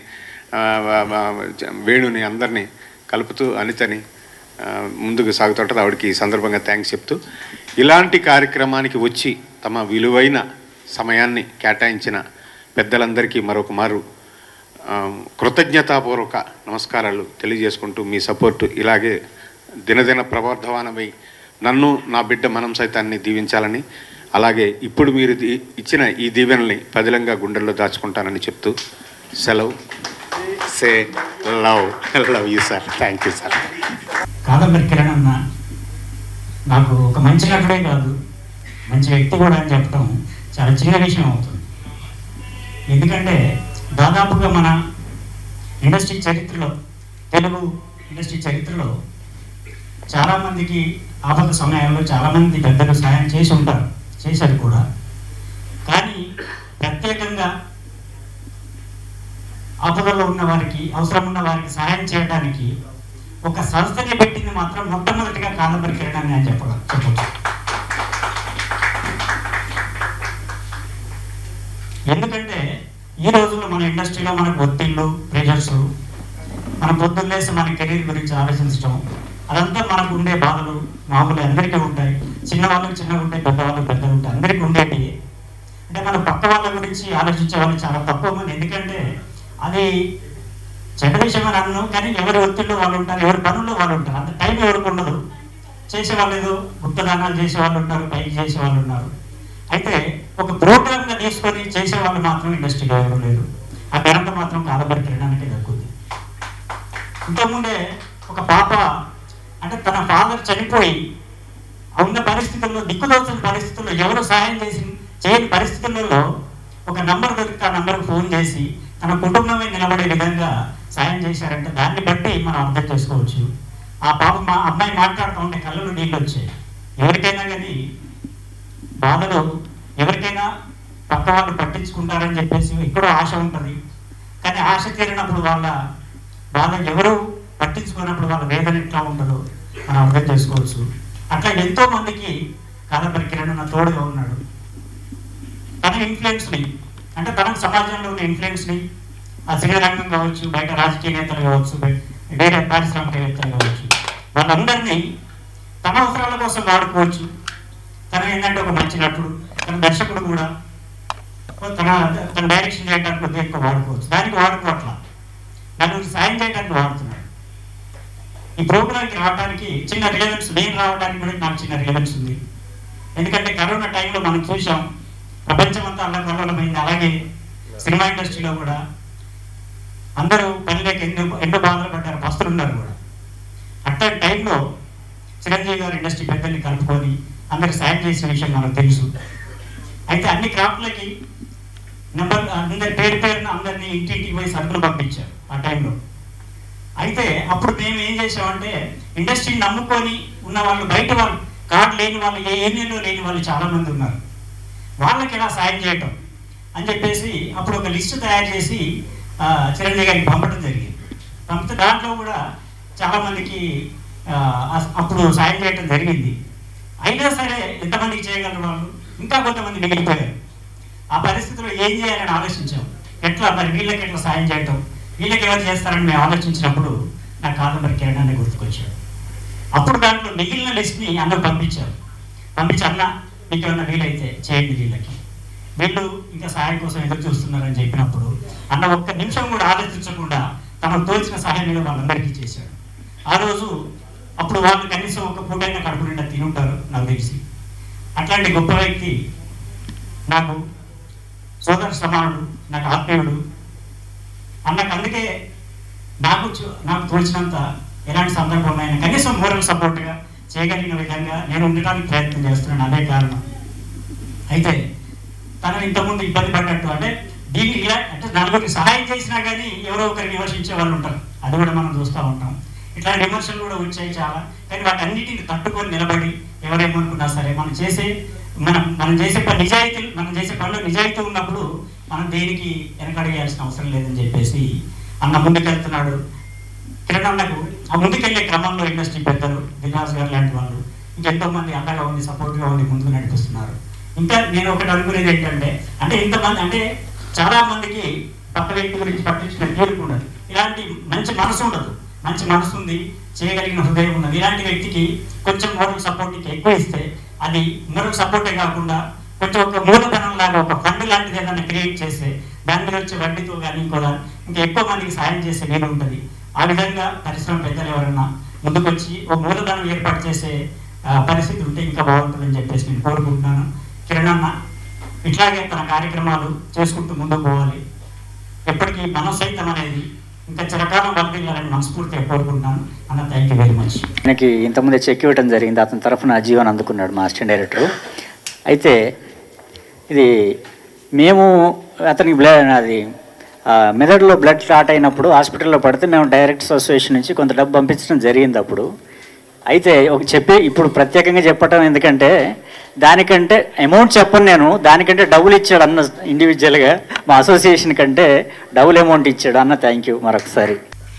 వేణుని అందరినీ కలుపుతూ అనితని ఆ, ముందుకు సాగుతుంటుంది ఆవిడకి ఈ సందర్భంగా థ్యాంక్స్ చెప్తూ ఇలాంటి కార్యక్రమానికి వచ్చి తమ విలువైన సమయాన్ని కేటాయించిన పెద్దలందరికీ మరొక మారు ఆ, కృతజ్ఞతాపూర్వక నమస్కారాలు తెలియజేసుకుంటూ మీ సపోర్టు ఇలాగే దినదిన ప్రవర్ధమానమై నన్ను నా బిడ్డ మనం సైతాన్ని దీవించాలని అలాగే ఇప్పుడు మీరు దీ- ఇచ్చిన ఈ దీవెనల్ని పదిలంగా గుండెల్లో దాచుకుంటానని చెప్తూ సెలవు say love love you sir thank you sir Kadambari Kiran అన్న నాకు ఒక మంచి నటుడే కాదు మంచి వ్యక్తి కూడా అని చెప్పడం చాలా చిన్న విషయం అవుతుంది ఎందుకంటే దాదాపుగా మన ఇండస్ట్రీ చరిత్రలో తెలుగు ఇండస్ట్రీ చరిత్రలో చాలామందికి ఆపద సమయాల్లో చాలామంది పెద్దలు సహాయం చేసి ఉంటారు చేశారు కూడా కానీ ప్రత్యేకంగా ఆపదలో ఉన్న వారికి అవసరం ఉన్న వారికి సహాయం చేయడానికి ఒక సంస్థని పెట్టింది మాత్రం మొట్టమొదటిగా కాదంబరి కిరణ్ అని నేను చెప్పగల చెప్పచ్చు ఎందుకంటే ఈ రోజుల్లో మన ఇండస్ట్రీలో మనకు ఒత్తిళ్ళు ప్రెషర్స్ మన పొద్దున్నేసి మన కెరీర్ గురించి ఆలోచించడం అదంతా మనకు ఉండే బాధలు మామూలు అందరికీ ఉంటాయి చిన్న వాళ్ళకి చిన్నగా ఉంటాయి పెద్ద వాళ్ళకి పెద్దగా ఉంటాయి అందరికీ ఉండేవి అంటే మన పక్క వాళ్ళ గురించి ఆలోచించే వాళ్ళు చాలా తక్కువ మంది ఎందుకంటే అది చెడ్డ విషయం అని అన్ను కానీ ఎవరి ఒత్తిళ్ళు వాళ్ళు ఉంటారు ఎవరి పనుల్లో వాళ్ళు ఉంటారు అంత టైం ఎవరికి ఉండదు చేసే వాళ్ళు ఏదో గుప్తదానాలు చేసే వాళ్ళు ఉంటారు పైకి చేసే వాళ్ళు ఉన్నారు అయితే ఒక ప్రోగ్రామ్గా తీసుకొని చేసే వాళ్ళు మాత్రం ఇండస్ట్రీలో ఎవరు లేరు ఆ ఘనత మాత్రం కాలబడి తినడానికి దక్కుద్ది ఇంతకుముందే ఒక పాప అంటే తన ఫాదర్ చనిపోయి ఆ ఉన్న పరిస్థితుల్లో దిక్కుదోచిన పరిస్థితుల్లో ఎవరు సహాయం చేసి చేయని పరిస్థితులలో ఒక నంబర్ దొరికితే ఆ నంబర్కి ఫోన్ చేసి తన కుటుంబమే నిలబడే విధంగా సాయం చేశారంటే దాన్ని బట్టి మనం అర్థం చేసుకోవచ్చు ఆ పాప మా అమ్మాయి మాట్లాడుతూ ఉంటే కళ్ళలో నీళ్ళు వచ్చాయి ఎవరికైనా కానీ బాధలు ఎవరికైనా పక్క వాళ్ళు పట్టించుకుంటారని చెప్పేసి ఎక్కడో ఆశ ఉంటుంది కానీ ఆశ తీరినప్పుడు వాళ్ళ బాధ ఎవరు పట్టించుకున్నప్పుడు వాళ్ళ వేదన ఎట్లా ఉంటుందో మనం అర్థం చేసుకోవచ్చు అట్లా ఎంతో మందికి కాదంబరి కిరణ్ నా తోడుగా ఉన్నాడు తన ఇన్ఫ్లుయెన్స్ని అంటే తనకు సమాజంలో ఉన్న ఇన్ఫ్లుయెన్స్ని ఆ సినీ రంగం కావచ్చు బయట రాజకీయ నేతలు కావచ్చు బయ- వేరే పారిశ్రామికవేత్తలు కావచ్చు వాళ్ళందరినీ తన అవసరాల కోసం వాడుకోవచ్చు తన ఏంటంటే ఒక మంచి నటుడు తన దర్శకుడు కూడా తన తన డైరెక్షన్ చేయడానికి కొద్దిగా ఎక్కువ వాడుకోవచ్చు దానికి వాడుకోవట్లా నలుగురు సాయం చేయడానికి వాడుతున్నాడు ఈ ప్రోగ్రామ్కి రావడానికి చిన్న రిలవెన్స్ నేను రావడానికి కూడా నాకు చిన్న రిలవెన్స్ ఉంది ఎందుకంటే కరోనా టైంలో మనం చూసాం ప్రపంచం అంతా అల్లకల్లోలమైంది అలాగే సినిమా ఇండస్ట్రీలో కూడా అందరూ పని లేక ఎన్నో ఎన్నో బాధలు పడ్డారు పస్తులు ఉన్నారు కూడా అట్లాంటి టైంలో చిరంజీవి గారు ఇండస్ట్రీ పెద్దల్ని కలుపుకొని అందరికి సాయం చేసే విషయం మనకు తెలుసు అయితే అన్ని క్రాఫ్ట్లకి నెంబర్ అందరి పేరు పేరున అందరినీ ఇంటింటికి పోయి సరుకులు పంపించారు ఆ టైంలో అయితే అప్పుడు మేము ఏం చేసామంటే ఇండస్ట్రీని నమ్ముకొని ఉన్న వాళ్ళు బయట వాళ్ళు కార్డు లేని వాళ్ళు ఏ ఏరియాలో లేని వాళ్ళు చాలా మంది ఉన్నారు వాళ్ళకి ఎలా సాయం చేయటం అని చెప్పేసి అప్పుడు ఒక లిస్టు తయారు చేసి ఆ, చిరంజీవి గారికి పంపడం జరిగింది పంపితే దాంట్లో కూడా చాలా మందికి ఆ, అస్- అప్పుడు సాయం చేయటం జరిగింది అయినా సరే ఎంతమందికి చేయగలరు వాళ్ళు ఇంకా కొంతమంది మిగిలిపోయారు ఆ పరిస్థితిలో ఏం చేయాలని ఆలోచించాం ఎట్లా మరి వీళ్ళకి ఎట్లా సాయం చేయటం వీళ్ళకి ఎవరు చేస్తారని మేము ఆలోచించినప్పుడు నాకు కాదంబరి కిరణ్ అనే గుర్తుకొచ్చాడు అప్పుడు దాంట్లో మిగిలిన లిస్ట్ని అందరూ పంపించారు పంపించి అన్న మీకు ఏమన్నా వీలైతే చేయండి వీళ్ళకి వీళ్ళు ఇంకా సహాయం కోసం ఎదురు చూస్తున్నారని చెప్పినప్పుడు అన్న ఒక్క నిమిషం కూడా ఆలోచించకుండా తమకు తోచిన సహాయం మీద వాళ్ళందరికీ చేశాడు ఆ రోజు అప్పుడు వాళ్ళు కనీసం ఒక పూటైనా కడుపు నిండా తినుంటారు నాకు తెలిసి అట్లాంటి గొప్ప వ్యక్తి నాకు సోదర సమానుడు నాకు ఆత్మీయుడు అన్నకు అందుకే నాకు చు- నాకు తోచినంత ఎలాంటి సందర్భంలో అయినా కనీసం మోరల్ సపోర్ట్గా చేయగలిగిన విధంగా నేను ఉండటానికి ప్రయత్నం చేస్తున్నాను అదే కారణం అయితే తను ఇంతకుముందు ఇబ్బంది పడ్డట్టు అంటే దీన్ని ఇలా అంటే నలుగురికి సహాయం చేసినా కానీ ఎవరో ఒకరిని విమర్శించే వాళ్ళు ఉంటారు అది కూడా మనం చూస్తూ ఉంటాం ఇట్లాంటి విమర్శలు కూడా వచ్చాయి చాలా కానీ వాటన్నిటిని తట్టుకొని నిలబడి ఎవరేమనుకున్నా సరే మనం చేసే మనం మనం చేసే పని నిజాయితీ మనం చేసే పనిలో నిజాయితీ ఉన్నప్పుడు మనం దేనికి వెనకడేయాల్సిన అవసరం లేదని చెప్పేసి అన్న ముందుకెళ్తున్నాడు కిరణ్ అన్నకు ఆ ముందుకెళ్లే క్రమంలో ఇండస్ట్రీ పెద్దలు దిల్రాజు గారు లాంటి వాళ్ళు ఇంకెంతో మంది అండగా ఉండి సపోర్ట్గా ఉండి ముందుకు నడిపిస్తున్నారు ఇంకా నేను ఒకటి అనుకునేది ఏంటంటే అంటే ఇంతమంది అంటే చాలా మందికి పక్క వ్యక్తి గురించి పట్టించుకునే తీరుకు ఉండదు ఇలాంటి మంచి మనసు ఉండదు మంచి మనసు ఉంది చేయగలిగిన హృదయం ఉన్నది ఇలాంటి వ్యక్తికి కొంచెం మోరల్ సపోర్ట్ ఎక్కువ ఇస్తే అది మరొక సపోర్టే కాకుండా కొంచెం ఒక మూలధనం లాగా ఒక ఫండ్ లాంటిది ఏదైనా క్రియేట్ చేస్తే దాని మీద వచ్చే వడ్డీతో కానీ ఇంకో దాని ఇంకా ఎక్కువ మందికి సాయం చేసే వీలు ఉంటుంది ఆ విధంగా పరిశ్రమ పెద్దలు ఎవరన్నా ముందుకొచ్చి ఒక మూలధనం ఏర్పాటు చేసే ఆ, పరిస్థితి ఉంటే ఇంకా బాగుంటుందని చెప్పేసి నేను కోరుకుంటున్నాను కిరణ్ అన్న ఇట్లాగే తన కార్యక్రమాలు చేసుకుంటూ ముందుకు పోవాలి ఎప్పటికీ మన సైతం అనేది ఇంకా చిరకాలం వర్దిల్లాలని మనస్ఫూర్తిగా కోరుకుంటున్నాను అన్న థ్యాంక్ యూ వెరీ మచ్ ఆయనకి ఇంతకుముందే చెక్ ఇవ్వడం జరిగింది అతని తరఫున జీవన్ అందుకున్నాడు మా అసిస్టెంట్ డైరెక్టర్ అయితే ఇది మేము అతనికి బ్లడ్ అది ఆ, మెదడులో బ్లడ్ క్లాట్ అయినప్పుడు హాస్పిటల్లో పడితే మేము డైరెక్టర్స్ అసోసియేషన్ నుంచి కొంత డబ్బు పంపించడం జరిగింది అప్పుడు అయితే ఒక చెప్పే ఇప్పుడు ప్రత్యేకంగా చెప్పటం ఎందుకంటే దానికంటే అమౌంట్ చెప్పను నేను దానికంటే డబ్బులు ఇచ్చాడు అన్న ఇండివిజువల్గా మా అసోసియేషన్ కంటే డబుల్ అమౌంట్ ఇచ్చాడు అన్న థ్యాంక్ యూ మరొకసారి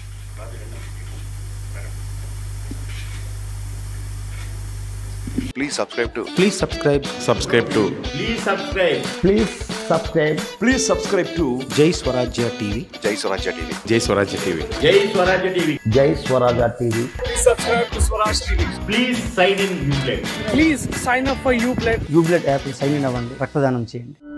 Please subscribe to. Please subscribe. Subscribe to. Please subscribe. Please subscribe. Please subscribe to Jai Swarajya TV. Jai Swarajya TV. Jai Swarajya TV. Jai Swarajya TV. Jai Swarajya TV. Please subscribe to Swaraj TV. Please sign in Uplay. Please sign up for Ublade. Ublade app sign in అవ్వండి రక్తదానం చేయండి